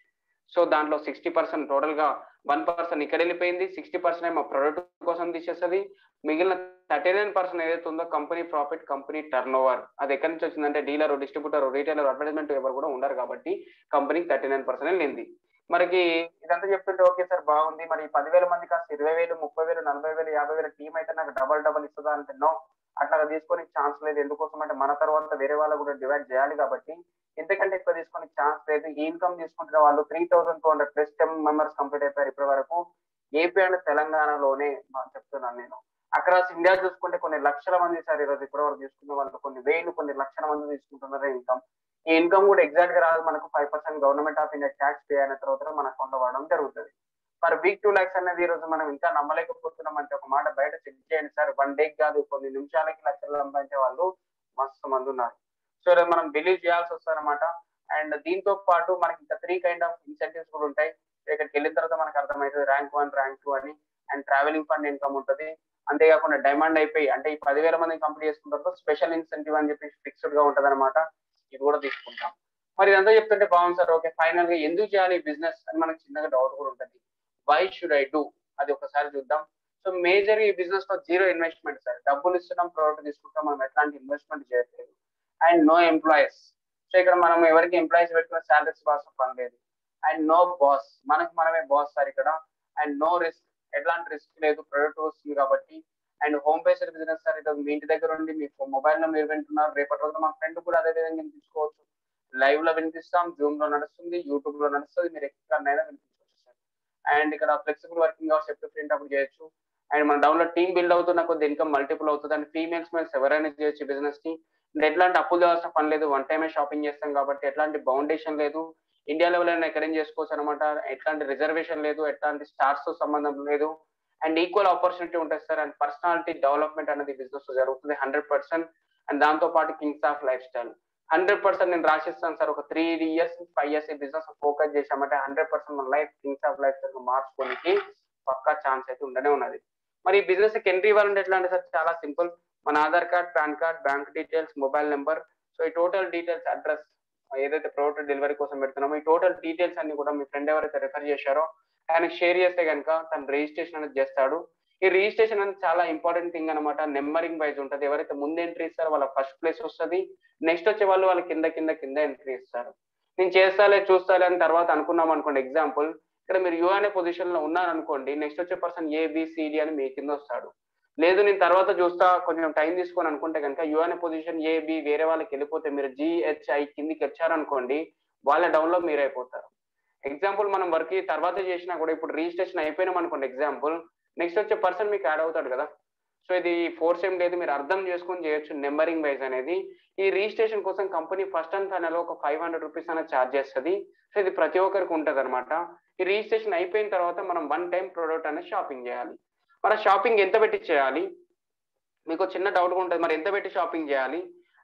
సో దాంట్లో సిక్స్టీ పర్సెంట్ టోటల్ గా వన్ పర్సెంట్ ఇక్కడ వెళ్ళిపోయింది సిక్స్టీ పర్సెంట్ ఏమో ప్రొడక్ట్ కోసం తీసేస్తుంది మిగిలిన థర్టీ నైన్ పర్సెంట్ ఏదైతే ఉందో company profit company turnover అది ఎక్కడి నుంచి వచ్చిందంటే డీలర్ డిస్ట్రిబ్యూటర్ రీటైలర్ అడ్వర్టైజ్మెంట్ ఎవరు కూడా ఉండరు కాబట్టి కంపెనీకి థర్టీ నైన్ పర్సెంట్ వెళ్ళింది మనకి ఇదంతా చెప్తుంటే ఓకే సార్ బాగుంది మరి పదివేల మంది కాస్త ఇరవై వేలు ముప్పై వేలు నలభై వేలు యాభై వేల టీం అయితే నాకు డబల్ డబల్ ఇస్తుందా అంటే నో అట్లా తీసుకొని ఛాన్స్ లేదు ఎందుకోసం అంటే మన తర్వాత వేరే వాళ్ళు కూడా డివైడ్ చేయాలి కాబట్టి ఎంతకంటే ఎక్కువ తీసుకొని ఛాన్స్ లేదు ఈ ఇన్కమ్ తీసుకుంటున్న వాళ్ళు three thousand two hundred plus ten members complete అయిపోయారు ఇప్పటి వరకు ఏపీ అండ్ తెలంగాణలోనే చెప్తున్నాను నేను అక్రాస్ ఇండియా చూసుకుంటే కొన్ని లక్షల మంది సార్ ఈరోజు ఇప్పటి వరకు తీసుకున్న వాళ్ళు కొన్ని వేలు కొన్ని లక్షల మంది తీసుకుంటున్నారు ఇన్కమ్ ఈ ఇన్కమ్ కూడా ఎగ్జాక్ట్ గా రాదు మనకు five percent government of India tax pay అయిన తర్వాత మనకు కొంత పడడం జరుగుతుంది మరి వీక్ టూ ల్యాక్స్ అనేది ఈ రోజు మనం ఇంకా నమ్మలేకపోతున్నాం అంటే ఒక మాట బయట చెక్ చేయండి సార్ వన్ డే కాదు కొన్ని నిమిషాలకి లక్షలు సంపాదించే వాళ్ళు మస్తు మంది ఉన్నారు సో మనం బిలీవ్ చేయాల్సి వస్తారనమాట అండ్ దీంతో పాటు మనకి ఇంకా త్రీ కైండ్ ఆఫ్ ఇన్సెంటివ్స్ కూడా ఉంటాయి ఇక్కడికి వెళ్ళిన తర్వాత మనకు అర్థమవుతుంది ర్యాంక్ వన్ ర్యాంక్ టూ అని అండ్ ట్రావెలింగ్ ఫండ్ ఇన్కమ్ ఉంటుంది అంతేకాకుండా డిమాండ్ అయిపోయి అంటే ఈ పదివేల మంది కంప్లీట్ చేసుకున్న తర్వాత స్పెషల్ ఇన్సెంటివ్ అని చెప్పి ఫిక్స్డ్ గా ఉంటది అనమాట ఇది కూడా తీసుకుంటాం మరి ఇదంతా చెప్తుంటే బాగుంది సార్ ఓకే ఫైనల్ గా ఎందుకు చేయాలి బిజినెస్ అని మనకు చిన్నగా డౌట్ కూడా ఉంటుంది వై షుడ్ ఐ డూ అది ఒకసారి చూద్దాం సో మేజర్ ఈ బిజినెస్ లో జీరో ఇన్వెస్ట్మెంట్ సార్ డబ్బులు ఇస్తున్నాం ప్రోడక్ట్ తీసుకుంటాం మనం ఎట్లాంటి ఇన్వెస్ట్మెంట్ చేయట్లేదు అండ్ నో ఎంప్లాయీస్ సో ఇక్కడ మనం ఎవరికి ఎంప్లాయీస్ పెట్టుకున్న శాలరీస్ బాస్ పని లేదు అండ్ నో బాస్ మనకి మనమే బాస్ సార్ ఇక్కడ అండ్ నో రిస్క్ ఎట్లాంటి రిస్క్ లేదు ప్రొడక్ట్ వస్తుంది కాబట్టి and home based business sir ఇది మీ ఇంటి దగ్గర ఉండి మీ మొబైల్ లో మీరు వింటున్నారు రేపటి రోజున మా ఫ్రెండ్ కూడా అదే విధంగా వినిపించుకోవచ్చు లైవ్ లో వినిపిస్తాం జూమ్ లో నడుస్తుంది యూట్యూబ్ లో నడుస్తుంది మీరు ఎక్కడైనా వినిపించుకోవచ్చు సార్ అండ్ ఇక్కడ ఫ్లెక్సిబుల్ వర్కింగ్ అవర్స్ ఎప్పుడు ప్రింట్ అప్పుడు చేయొచ్చు అండ్ మన డౌన్ లో టీమ్ బిల్డ్ అవుతున్న కొద్ది ఇన్కమ్ మల్టిపుల్ అవుతుంది అండ్ ఫీమేల్స్ మేల్స్ ఎవరైనా చేయొచ్చు బిజినెస్ ని ఎట్లాంటి అప్పులు చేయాల్సిన పని లేదు వన్ టైమే షాపింగ్ చేస్తాం కాబట్టి ఎట్లాంటి బౌండేషన్ లేదు ఇండియా లెవెల్ అయినా ఎక్కడేం చేసుకోవచ్చు అనమాట ఎట్లాంటి రిజర్వేషన్ లేదు ఎట్లాంటి స్టార్స్ తో సంబంధం లేదు అండ్ ఈక్వల్ ఆపర్చునిటీ ఉంటుంది సార్ అండ్ పర్సనాలిటీ డెవలప్మెంట్ అనేది బిజినెస్ జరుగుతుంది హండ్రెడ్ పర్సెంట్ అండ్ దాంతో పాటు kings of lifestyle hundred percent నేను రాసిస్తాను సార్ ఒక త్రీ ఇయర్స్ ఫైవ్ ఇయర్స్ ఈ బిజినెస్ ఫోకస్ చేసామంటే హండ్రెడ్ పర్సెంట్ మన life kings of lifestyle మార్చుకోనికి పక్కా ఛాన్స్ అయితే ఉండనే ఉన్నది మరి ఈ బిజినెస్ కి ఎంట్రీ ఇవ్వాలంటే ఎట్లా అంటే సార్ చాలా సింపుల్ మన Aadhaar card PAN card bank details mobile number so ఈ టోటల్ డీటెయిల్స్ అడ్రస్ ఏదైతే ప్రోడక్ట్ డెలివరీ కోసం పెడుతున్నామో ఈ టోటల్ డీటెయిల్స్ అన్ని కూడా మీ ఫ్రెండ్ ఎవరైతే రెఫర్ చేశారో ఆయనకి షేర్ చేస్తే కనుక తను రిజిస్ట్రేషన్ అనేది చేస్తాడు ఈ రిజిస్ట్రేషన్ అనేది చాలా ఇంపార్టెంట్ థింగ్ అనమాట నెంబరింగ్ వైజ్ ఉంటుంది ఎవరైతే ముందు ఎంట్రీ ఇస్తారో వాళ్ళ ఫస్ట్ ప్లేస్ వస్తుంది నెక్స్ట్ వచ్చే వాళ్ళు వాళ్ళ కింద కింద కింద ఎంట్రీ ఇస్తారు నేను చేస్తాలే చూస్తాలే అని తర్వాత అనుకున్నాం అనుకోండి ఎగ్జాంపుల్ ఇక్కడ మీరు యూ అనే పొజిషన్ లో ఉన్నారనుకోండి నెక్స్ట్ వచ్చే పర్సన్ ఏబిసిడి అని మీ కింద వస్తాడు లేదు నేను తర్వాత చూస్తా కొంచెం టైం తీసుకొని అనుకుంటే కనుక యూ అనే పొజిషన్ ఏ బి వేరే వాళ్ళకి వెళ్ళిపోతే మీరు జిహెచ్ఐ కిందికి వచ్చారనుకోండి వాళ్ళ డౌన్ లో మీరు అయిపోతారు ఎగ్జాంపుల్ మనం వర్క్ తర్వాత చేసినా కూడా ఇప్పుడు రిజిస్ట్రేషన్ అయిపోయినాం అనుకోండి ఎగ్జాంపుల్ నెక్స్ట్ వచ్చే పర్సన్ మీకు యాడ్ అవుతాడు కదా సో ఇది ఫోర్స్ ఏం లేదు మీరు అర్థం చేసుకొని చేయొచ్చు నెంబరింగ్ వైజ్ అనేది ఈ రిజిస్ట్రేషన్ కోసం కంపెనీ ఫస్ట్ అండ్ ఫైనల్ ఒక ఫైవ్ హండ్రెడ్ రూపీస్ అనేది ఛార్జ్ చేస్తుంది సో ఇది ప్రతి ఒక్కరికి ఉంటుంది అనమాట ఈ రిజిస్ట్రేషన్ అయిపోయిన తర్వాత మనం వన్ టైం ప్రోడక్ట్ అనేది షాపింగ్ చేయాలి మన షాపింగ్ ఎంత పెట్టి చేయాలి మీకు చిన్న డౌట్ ఉంటుంది మరి ఎంత పెట్టి షాపింగ్ చేయాలి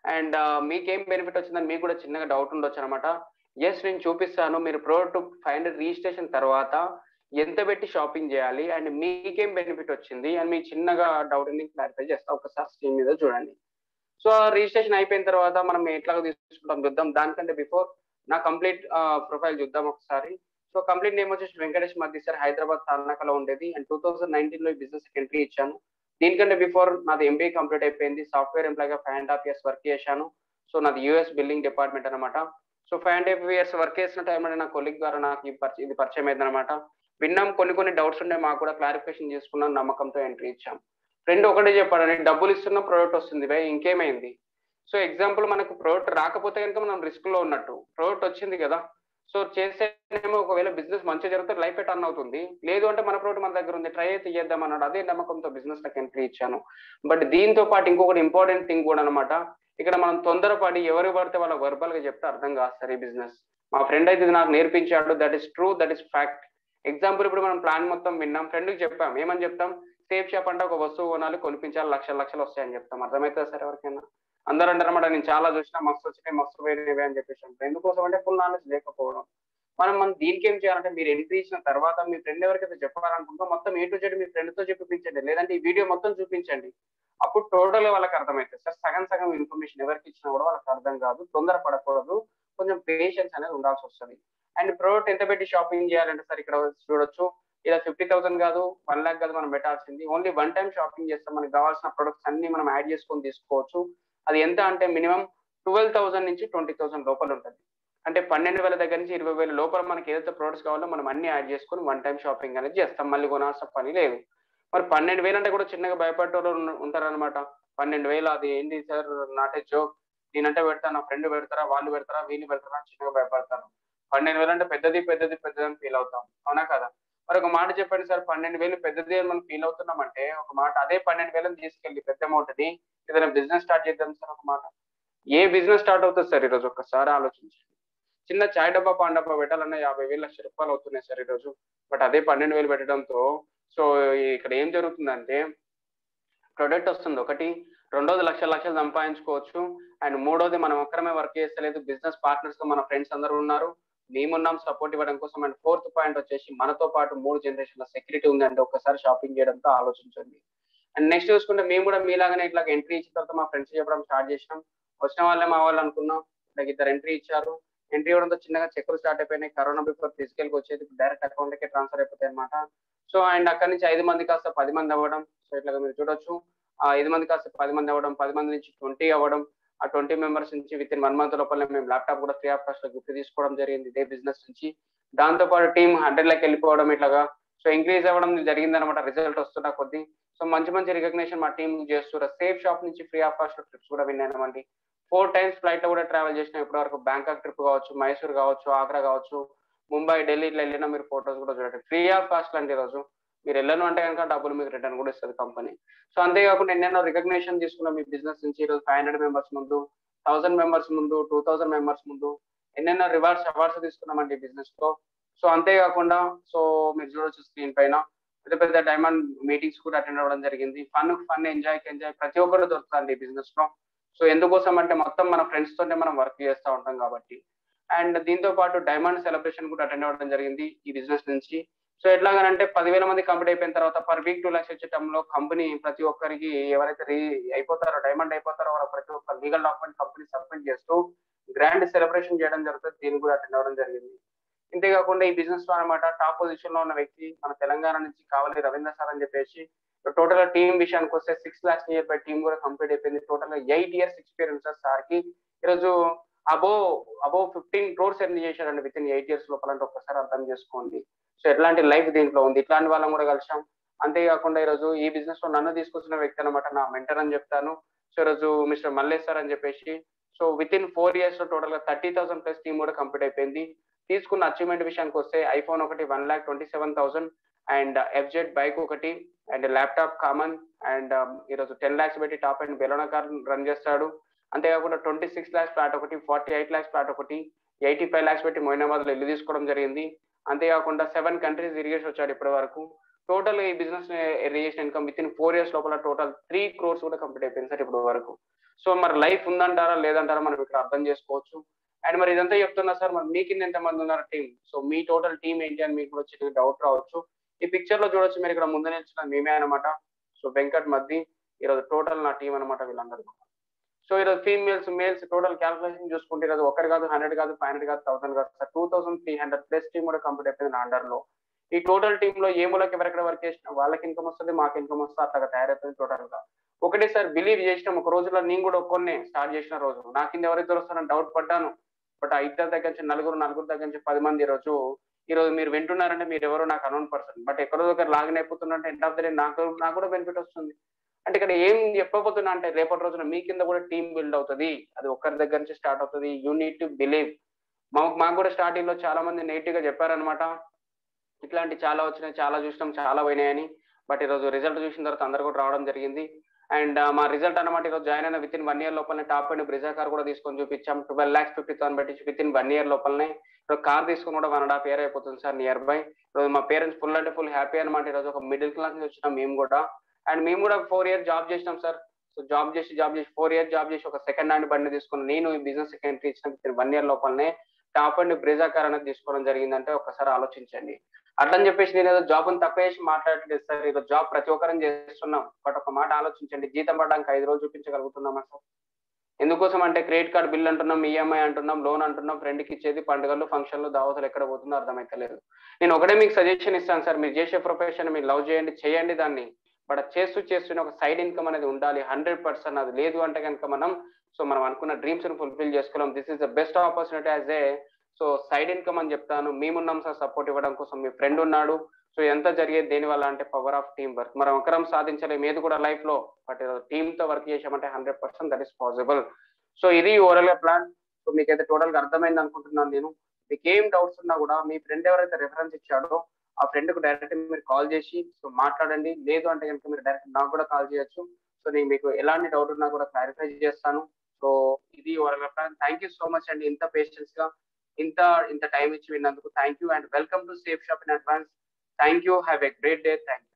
అండ్ మీకేం బెనిఫిట్ వచ్చిందని మీకు కూడా చిన్నగా డౌట్ ఉండొచ్చు అనమాట ఎస్ నేను చూపిస్తాను మీరు ప్రోడక్ట్ ఫైవ్ హండ్రెడ్ రిజిస్ట్రేషన్ తర్వాత ఎంత పెట్టి షాపింగ్ చేయాలి అండ్ మీకేం బెనిఫిట్ వచ్చింది అండ్ మీ చిన్నగా డౌట్ ని క్లారిఫై చేస్తా ఒకసారి స్క్రీన్ మీద చూడండి సో రిజిస్ట్రేషన్ అయిపోయిన తర్వాత మనం ఎట్లా తీసుకుంటాం చూద్దాం దానికంటే బిఫోర్ నా కంప్లీట్ ప్రొఫైల్ చూద్దాం ఒకసారి సో కంప్లీట్ నేమ్ వచ్చేసి వెంకటేష్ మధ్య సార్ హైదరాబాద్ తార్నాకలో ఉండేది అండ్ టూ థౌసండ్ నైన్టీన్ లో ఈ బిజినెస్ ఎంట్రీ ఇచ్చాను దీనికంటే బిఫోర్ నాది ఎంబీఏ కంప్లీట్ అయిపోయింది సాఫ్ట్వేర్ ఎంప్లాయ్ గా five and half years work చేశాను సో నాది యూఎస్ బిల్డింగ్ డిపార్ట్మెంట్ అనమాట so five and half years work చేసిన టైంలో నా కొలిగ్ ద్వారా నాకు ఇది పరిచయం అయింది అనమాట విన్నాం కొన్ని కొన్ని డౌట్స్ ఉండే మాకు కూడా క్లారిఫికేషన్ చేసుకున్నాం నమ్మకంతో ఎంట్రీ ఇచ్చాం ఫ్రెండ్ ఒకటే చెప్పాడని డబ్బులు ఇస్తున్న ప్రోడక్ట్ వస్తుంది భయ్ ఇంకేమైంది సో ఎగ్జాంపుల్ మనకు ప్రోడక్ట్ రాకపోతే కనుక మనం రిస్క్ లో ఉన్నట్టు ప్రోడక్ట్ వచ్చింది కదా సో చేసేనేమో ఒకవేళ బిజినెస్ మంచిగా జరిగితే లైఫ్ టర్న్ అవుతుంది లేదు అంటే మన ప్రోడక్ట్ మన దగ్గర ఉంది ట్రై అయితే చేద్దాం అన్నాడు అదే నమ్మకంతో బిజినెస్ నాకు ఎంట్రీ ఇచ్చాను బట్ దీంతో పాటు ఇంకొకటి ఇంపార్టెంట్ థింగ్ కూడా అనమాట ఇక్కడ మనం తొందరపడి ఎవరు పడితే వాళ్ళ వర్బల్ గా చెప్తే అర్థం కాదు సార్ ఈ బిజినెస్ మా ఫ్రెండ్ అయితే ఇది నాకు నేర్పించాడు that is true that is fact example ఇప్పుడు మనం ప్లాన్ మొత్తం విన్నాం ఫ్రెండ్కి చెప్పాం ఏమని చెప్తాం సేఫ్ షాప్ అంటే ఒక వస్తువు కొనాలి కొనిపించాలి లక్షల లక్షలు వస్తాయని చెప్తాం అర్థమవుతుంది సార్ ఎవరికైనా అందరూ అంటారన్నమాట నేను చాలా చూసినా మస్తు వచ్చినాయి మస్తు పోయినవి అని చెప్పేసి ఎందుకోసం అంటే ఫుల్ నాలెడ్జ్ లేకపోవడం మనం మనం దీనికి ఏం చేయాలంటే మీరు ఎంట్రీ ఇచ్చిన తర్వాత మీ ఫ్రెండ్ ఎవరికైతే చెప్పాలనుకుంటో మొత్తం ఏ టు జెడ్ మీ ఫ్రెండ్తో చూపించండి లేదంటే ఈ వీడియో మొత్తం చూపించండి అప్పుడు టోటల్ వాళ్ళకి అర్థమవుతుంది సార్ సగం సగం ఇన్ఫర్మేషన్ ఎవరికి ఇచ్చినా కూడా వాళ్ళకి అర్థం కాదు తొందర పడకూడదు కొంచెం పేషెన్స్ అనేది ఉండాల్సి వస్తుంది అండ్ ప్రోడక్ట్ ఎంత పెట్టి షాపింగ్ చేయాలంటే సార్ ఇక్కడ చూడొచ్చు ఇలా ఫిఫ్టీ థౌసండ్ కాదు వన్ ల్యాక్ కాదు మనం పెట్టాల్సింది ఓన్లీ వన్ టైం షాపింగ్ చేస్తాం మనకి కావాల్సిన ప్రొడక్ట్స్ అన్ని మనం యాడ్ చేసుకొని తీసుకోవచ్చు అది ఎంత అంటే మినిమం ట్వెల్వ్ థౌసండ్ నుంచి ట్వంటీ థౌసండ్ లోపల ఉంటుంది అంటే పన్నెండు వేల దగ్గర నుంచి ఇరవై వేల లోపల మనకి ఏదైతే ప్రొడక్ట్స్ కావాలో మనం అన్ని యాడ్ చేసుకొని వన్ టైం షాపింగ్ అనేది చేస్తాం మళ్ళీ కొనాల్సిన పని లేదు మరి పన్నెండు వేలు అంటే కూడా చిన్నగా భయపడేవాళ్ళు ఉంటారనమాట పన్నెండు వేలు అది ఏంటి సార్ నాటే జోక్ నేనంటే పెడతా నా ఫ్రెండ్ పెడతారా వాళ్ళు పెడతారా వీళ్ళు పెడతారా అని చిన్నగా భయపడతారు పన్నెండు వేలు అంటే పెద్దది పెద్దది పెద్దది అని ఫీల్ అవుతాం అవునా కదా మరి ఒక మాట చెప్పండి సార్ పన్నెండు వేలు పెద్దది అని మనం ఫీల్ అవుతున్నామంటే ఒక మాట అదే పన్నెండు వేలను తీసుకెళ్ళి పెద్ద అమౌంట్ని ఏదైనా బిజినెస్ స్టార్ట్ చేద్దాం సార్ ఒక మాట ఏ బిజినెస్ స్టార్ట్ అవుతుంది సార్ ఈరోజు ఒక్కసారి ఆలోచించండి చిన్న చాయ్ డబ్బా పాన్ డబ్బా పెట్టాలన్నా యాభై వేలు లక్ష రూపాయలు అవుతున్నాయి సార్ ఈరోజు బట్ అదే పన్నెండు వేలు పెట్టడంతో సో ఇక్కడ ఏం జరుగుతుందంటే ప్రొడక్ట్ వస్తుంది ఒకటి రెండోది లక్షల లక్షలు సంపాదించుకోవచ్చు అండ్ మూడోది మనం ఒక్కరమే వర్క్ చేస్తలేదు బిజినెస్ పార్ట్నర్స్ తో మన ఫ్రెండ్స్ అందరూ ఉన్నారు మేమున్నాం సపోర్ట్ ఇవ్వడం కోసం అండ్ ఫోర్త్ పాయింట్ వచ్చేసి మనతో పాటు మూడు జనరేషన్ల సెక్యూరిటీ ఉందంటే ఒక్కసారి షాపింగ్ చేయడంతో ఆలోచించండి అండ్ నెక్స్ట్ చూసుకుంటే మేము కూడా మీలాగానే ఇట్లా ఎంట్రీ ఇచ్చిన తర్వాత మా ఫ్రెండ్స్ చెప్పడం స్టార్ట్ చేసినాం వచ్చిన వాళ్ళే మా వాళ్ళు అనుకున్నాం ఇట్లా ఇద్దరు ఎంట్రీ ఇచ్చారు ఎంట్రీ ఇవ్వడంతో చిన్నగా చెక్కులు స్టార్ట్ అయిపోయినాయి కరోనా బిఫోర్ ఫిజికల్ కి వచ్చేది డైరెక్ట్ అకౌంట్కి ట్రాన్స్ఫర్ అయిపోతాయి అనమాట సో అండ్ అక్కడి నుంచి ఐదు మంది కాస్త పది మంది అవ్వడం సో ఇట్లా మీరు చూడొచ్చు ఆ ఐదు మంది కాస్త పది మంది అవ్వడం పది మంది నుంచి ట్వంటీ అవ్వడం ఆ ట్వంటీ మెంబర్స్ నుంచి విత్ ఇన్ వన్ మంత్ లోపల మేము ల్యాప్టాప్ కూడా ఫ్రీ ఆఫ్ కాస్ట్ గిఫ్ట్ తీసుకోవడం జరిగింది ఇదే బిజినెస్ నుంచి దాంతో పాటు టీమ్ హండ్రెడ్ లెక్క వెళ్ళిపోవడం ఇట్లాగా సో ఇంక్రీజ్ అవ్వడం జరిగింది అనమాట రిజల్ట్ వస్తున్న కొద్ది సో మంచి మంచి రికగ్నేషన్ మా టీం చేస్తున్నారు సేఫ్ షాప్ నుంచి ఫ్రీ ఆఫ్ కాస్ట్ ట్రిప్స్ కూడా విన్నామండి ఫోర్ టైమ్స్ ఫ్లైట్ లో కూడా ట్రావెల్ చేసిన ఇప్పటి వరకు బ్యాంకాక్ ట్రిప్ కావచ్చు మైసూర్ కావచ్చు ఆగ్రా కావచ్చు ముంబై ఢిల్లీ ఇట్లా వెళ్ళినా మీరు ఫోటోస్ కూడా చూడండి ఫ్రీ ఆఫ్ కాస్ట్ అండి ఈరోజు మీరు వెళ్ళను అంటే కనుక డబ్బులు మీకు రిటర్న్ కూడా ఇస్తుంది కంపెనీ సో అంతేకాకుండా ఎన్నెన్నో రికగ్నేషన్ తీసుకున్నాం మీ బిజినెస్ నుంచి ఈరోజు ఫైవ్ హండ్రెడ్ మెంబర్స్ ముందు థౌసండ్ మెంబర్స్ ముందు టూ థౌసండ్ మెంబర్స్ ముందు ఎన్నెన్నో రివార్డ్స్ అవార్డ్స్ తీసుకున్నామండి బిజినెస్ లో సో అంతేకాకుండా సో మీరు చూడొచ్చు స్క్రీన్ పైన పెద్ద పెద్ద డైమండ్ మీటింగ్స్ కూడా అటెండ్ అవ్వడం జరిగింది ఫన్ ఫన్ ఎంజాయ్ ఎంజాయ్ ప్రతి ఒక్కరు దొరుకుతుంది బిజినెస్ లో సో ఎందుకోసం అంటే మొత్తం మన ఫ్రెండ్స్ తోనే మనం వర్క్ చేస్తూ ఉంటాం కాబట్టి అండ్ దీంతో పాటు డైమండ్ సెలబ్రేషన్ కూడా అటెండ్ అవ్వడం జరిగింది ఈ బిజినెస్ నుంచి సో ఎట్లాగనంటే పదివేల మంది కంప్లీట్ అయిపోయిన తర్వాత పర్ వీక్ టూ లాక్స్ వచ్చే టైంలో కంపెనీ ప్రతి ఒక్కరికి ఎవరైతే రీ అయిపోతారో డైమండ్ అయిపోతారో వాళ్ళ ప్రతి ఒక్క లీగల్ డాక్యుమెంట్ కంపెనీ సబ్మిట్ చేస్తూ గ్రాండ్ సెలబ్రేషన్ చేయడం జరుగుతుంది దీన్ని కూడా అటెండ్ అవ్వడం జరిగింది ఇంతేకాకుండా ఈ బిజినెస్ లో అనమాట టాప్ పొజిషన్ లో ఉన్న వ్యక్తి మన తెలంగాణ నుంచి కావాలి రవీంద్ర సార్ అని చెప్పేసి టోటల్ గా టీం విషయానికి వస్తే six lakhs nearby team కూడా కంప్లీట్ అయిపోయింది టోటల్ గా ఎయిట్ ఇయర్స్ ఎక్స్పీరియన్స్ సార్ కి ఈరోజు అబో అబో ఫిఫ్టీన్ క్రోర్స్ ఎర్న్ చేశారండి విత్ ఇన్ ఎయిట్ ఇయర్స్ లోపల అంటే ఒక్కసారి అర్థం చేసుకోండి సో ఎట్లాంటి లైఫ్ దీంట్లో ఉంది ఇట్లాంటి వాళ్ళని కూడా కలిసాం అంతేకాకుండా ఈరోజు ఈ బిజినెస్ లో నన్ను తీసుకొచ్చిన వ్యక్తి అనమాట నా మెంటర్ అని చెప్తాను సో ఈరోజు మిస్టర్ మల్లేష్ సార్ అని చెప్పేసి so within four years లో టోటల్ గా థర్టీ థౌసండ్ ప్లస్ టీమ్ కూడా కంప్లీట్ అయిపోయింది తీసుకున్న అచీవ్మెంట్ విషయానికి వస్తే ఐఫోన్ ఒకటి one lakh twenty seven thousand and FZ bike ఒకటి అండ్ ల్యాప్టాప్ కామన్ అండ్ ఈరోజు టెన్ ల్యాక్స్ పెట్టి top and Baleno car run చేస్తాడు అంతేకాకుండా ట్వంటీ సిక్స్ ల్యాక్స్ ప్లాట్ ఒకటి ఫార్టీ ఎయిట్ ల్యాక్స్ ప్లాట్ ఒకటి ఎయిటీ ఫైవ్ ల్యాక్స్ పెట్టి మొయినాబాద్ లో ఇల్లు తీసుకోవడం జరిగింది అంతేకాకుండా సెవెన్ కంట్రీస్ తిరిగేసి వచ్చాడు ఇప్పటి వరకు టోటల్ ఈ business register income within four years లోపల టోటల్ త్రీ క్రోర్స్ కూడా కంప్లీట్ అయిపోయింది సార్ ఇప్పుడు వరకు సో మరి లైఫ్ ఉందంటారా లేదంటారా మనం ఇక్కడ అర్థం చేసుకోవచ్చు అండ్ మరి ఇదంతా చెప్తున్నా సార్ మరి మీ కింద ఎంత మంది ఉన్నారు టీం సో మీ టోటల్ టీం ఏంటి అని మీకు కూడా చిన్న డౌట్ రావచ్చు ఈ పిక్చర్ లో చూడొచ్చు మీరు ఇక్కడ ముందు నిల్చున్న మేమే అనమాట సో వెంకట్ మధ్య ఈరోజు టోటల్ నా టీం అనమాట వీళ్ళందరూ సో ఈరోజు ఫీమేల్స్ మేల్స్ టోటల్ క్యాల్కులేషన్ చూసుకుంటే ఈరోజు ఒకటి కాదు హండ్రెడ్ కాదు ఫైవ్ హండ్రెడ్ కాదు థౌసండ్ కాదు sir two thousand three hundred plus team కూడా కంప్లీట్ అయిపోయింది నా అండర్ లో ఈ టోటల్ టీమ్ లో ఏ మూలకి ఎవరెక్కడ వర్క్ చేసినా వాళ్ళకి ఇన్కమ్ వస్తుంది మాకు ఇన్కమ్ వస్తుంది అట్లా తయారైపోయింది టోటల్ గా ఒకటే సార్ బిలీవ్ చేసినాం ఒక రోజులో నేను కూడా ఒక్కొన్నే స్టార్ట్ చేసిన రోజు నా కింద ఎవరైతే వస్తారని డౌట్ పడ్డాను బట్ ఆ ఇద్దరు దగ్గర నుంచి నలుగురు నలుగురు దగ్గర నుంచి పది మంది ఈ రోజు ఈ రోజు మీరు వింటున్నారంటే మీరు ఎవరో నాకు అనౌన్ పర్సన్ బట్ ఎక్కడో దగ్గర లాగిన్ అయిపోతున్నట్టే ఎండ్ ఆఫ్ ద డే నాకు నాకు కూడా బెనిఫిట్ వస్తుంది అంటే ఇక్కడ ఏం చెప్పబోతున్నా అంటే రేపటి రోజున మీ కింద కూడా టీం బిల్డ్ అవుతుంది అది ఒక్కరి దగ్గర నుంచి స్టార్ట్ అవుతుంది యూ నీడ్ టు బిలీవ్ మాకు మాకు కూడా స్టార్టింగ్ లో చాలా మంది నెగిటివ్ గా చెప్పారనమాట ఇట్లాంటి చాలా వచ్చినాయి చాలా చూసినాం చాలా పోయినాయని బట్ ఈరోజు రిజల్ట్ చూసిన తర్వాత అందరు కూడా రావడం జరిగింది అండ్ మా రిజల్ట్ అనమాట ఈరోజు జాయిన్ అయిన విత్ ఇన్ వన్ ఇయర్ లోపలనే టాప్ అండ్ బ్రిజా కార్ కూడా తీసుకొని చూపించాం ట్వెల్వ్ లాక్స్ ఫిఫ్టీ థౌసండ్ పెట్టి విత్ ఇన్ వన్ ఇయర్ లోపలనే ఇప్పుడు కార్ తీసుకుని కూడా వన్ అండ్ హాఫ్ ఇయర్ అయిపోతుంది సార్ నియర్ బై ఈరోజు మా పేరెంట్స్ ఫుల్ అంటే ఫుల్ హ్యాపీ అనమాట ఈరోజు ఒక మిడిల్ క్లాస్ నుంచి వచ్చినాం మేము కూడా అండ్ మేము కూడా ఫోర్ ఇయర్ జాబ్ చేసినాం సార్ సో జాబ్ చేసి జాబ్ చేసి ఫోర్ ఇయర్ జాబ్ చేసి ఒక సెకండ్ హ్యాండ్ బండి తీసుకుని నేను ఈ బిజినెస్ సెకండరీ ఇచ్చిన వన్ ఇయర్ లోపలనే టాప్ అండ్ బ్రిజా కార్ అనేది తీసుకోవడం జరిగిందంటే ఒకసారి ఆలోచించండి అట్లని చెప్పేసి నేను ఏదో జాబ్ తప్పేసి మాట్లాడలేదు సార్ ఈరోజు జాబ్ ప్రతి ఒక్కరం చేస్తున్నాం బట్ ఒక మాట ఆలోచించండి జీతం పడడానికి ఐదు రోజులు చూపించగలుగుతున్నామా సార్ ఎందుకోసం అంటే క్రెడిట్ కార్డ్ బిల్ అంటున్నాం ఈఎంఐ అంటున్నాం లోన్ అంటున్నాం ఫ్రెండ్కి ఇచ్చేది పండుగలు ఫంక్షన్లు దావతలు ఎక్కడ పోతుందో అర్థమైతలేదు నేను ఒకటే మీకు సజెషన్ ఇస్తాను సార్ మీరు చేసే ప్రొఫెషన్ మీరు లవ్ చేయండి చేయండి దాన్ని బట్ చేస్తూ చేస్తూనే ఒక సైడ్ ఇన్కమ్ అనేది ఉండాలి హండ్రెడ్ పర్సెంట్ అది లేదు అంటే కనుక మనం సో మనం అనుకున్న డ్రీమ్స్ ని ఫుల్ఫిల్ చేసుకోలేం this is the best opportunity as a so side income అని చెప్తాను మేమున్నాం సార్ సపోర్ట్ ఇవ్వడం కోసం మీ ఫ్రెండ్ ఉన్నాడు సో ఎంత జరిగేది దేని వల్ల అంటే పవర్ ఆఫ్ టీమ్ వర్క్ మనం ఒకరం సాధించలేము ఏది కూడా లైఫ్ లో బట్ టీమ్ తో వర్క్ చేసామంటే hundred percent that is possible so ఇది ఓవరాల్ గా ప్లాన్ సో మీకైతే టోటల్ గా అర్థమైంది అనుకుంటున్నాను నేను మీకు ఏం డౌట్స్ ఉన్నా కూడా మీ ఫ్రెండ్ ఎవరైతే రెఫరెన్స్ ఇచ్చాడో ఆ ఫ్రెండ్ కు డైరెక్ట్ మీరు కాల్ చేసి సో మాట్లాడండి లేదు అంటే కనుక మీరు డైరెక్ట్ నాకు కూడా కాల్ చేయొచ్చు సో నేను మీకు ఎలాంటి డౌట్ ఉన్నా కూడా క్లారిఫై చేస్తాను సో ఇది overall plan thank you so much అండి ఇంత పేషెన్స్ గా ఇంత ఇంత టైం ఇచ్చి విన్నందుకు thank you and welcome to Safe Shop in advance thank you have a great day thank you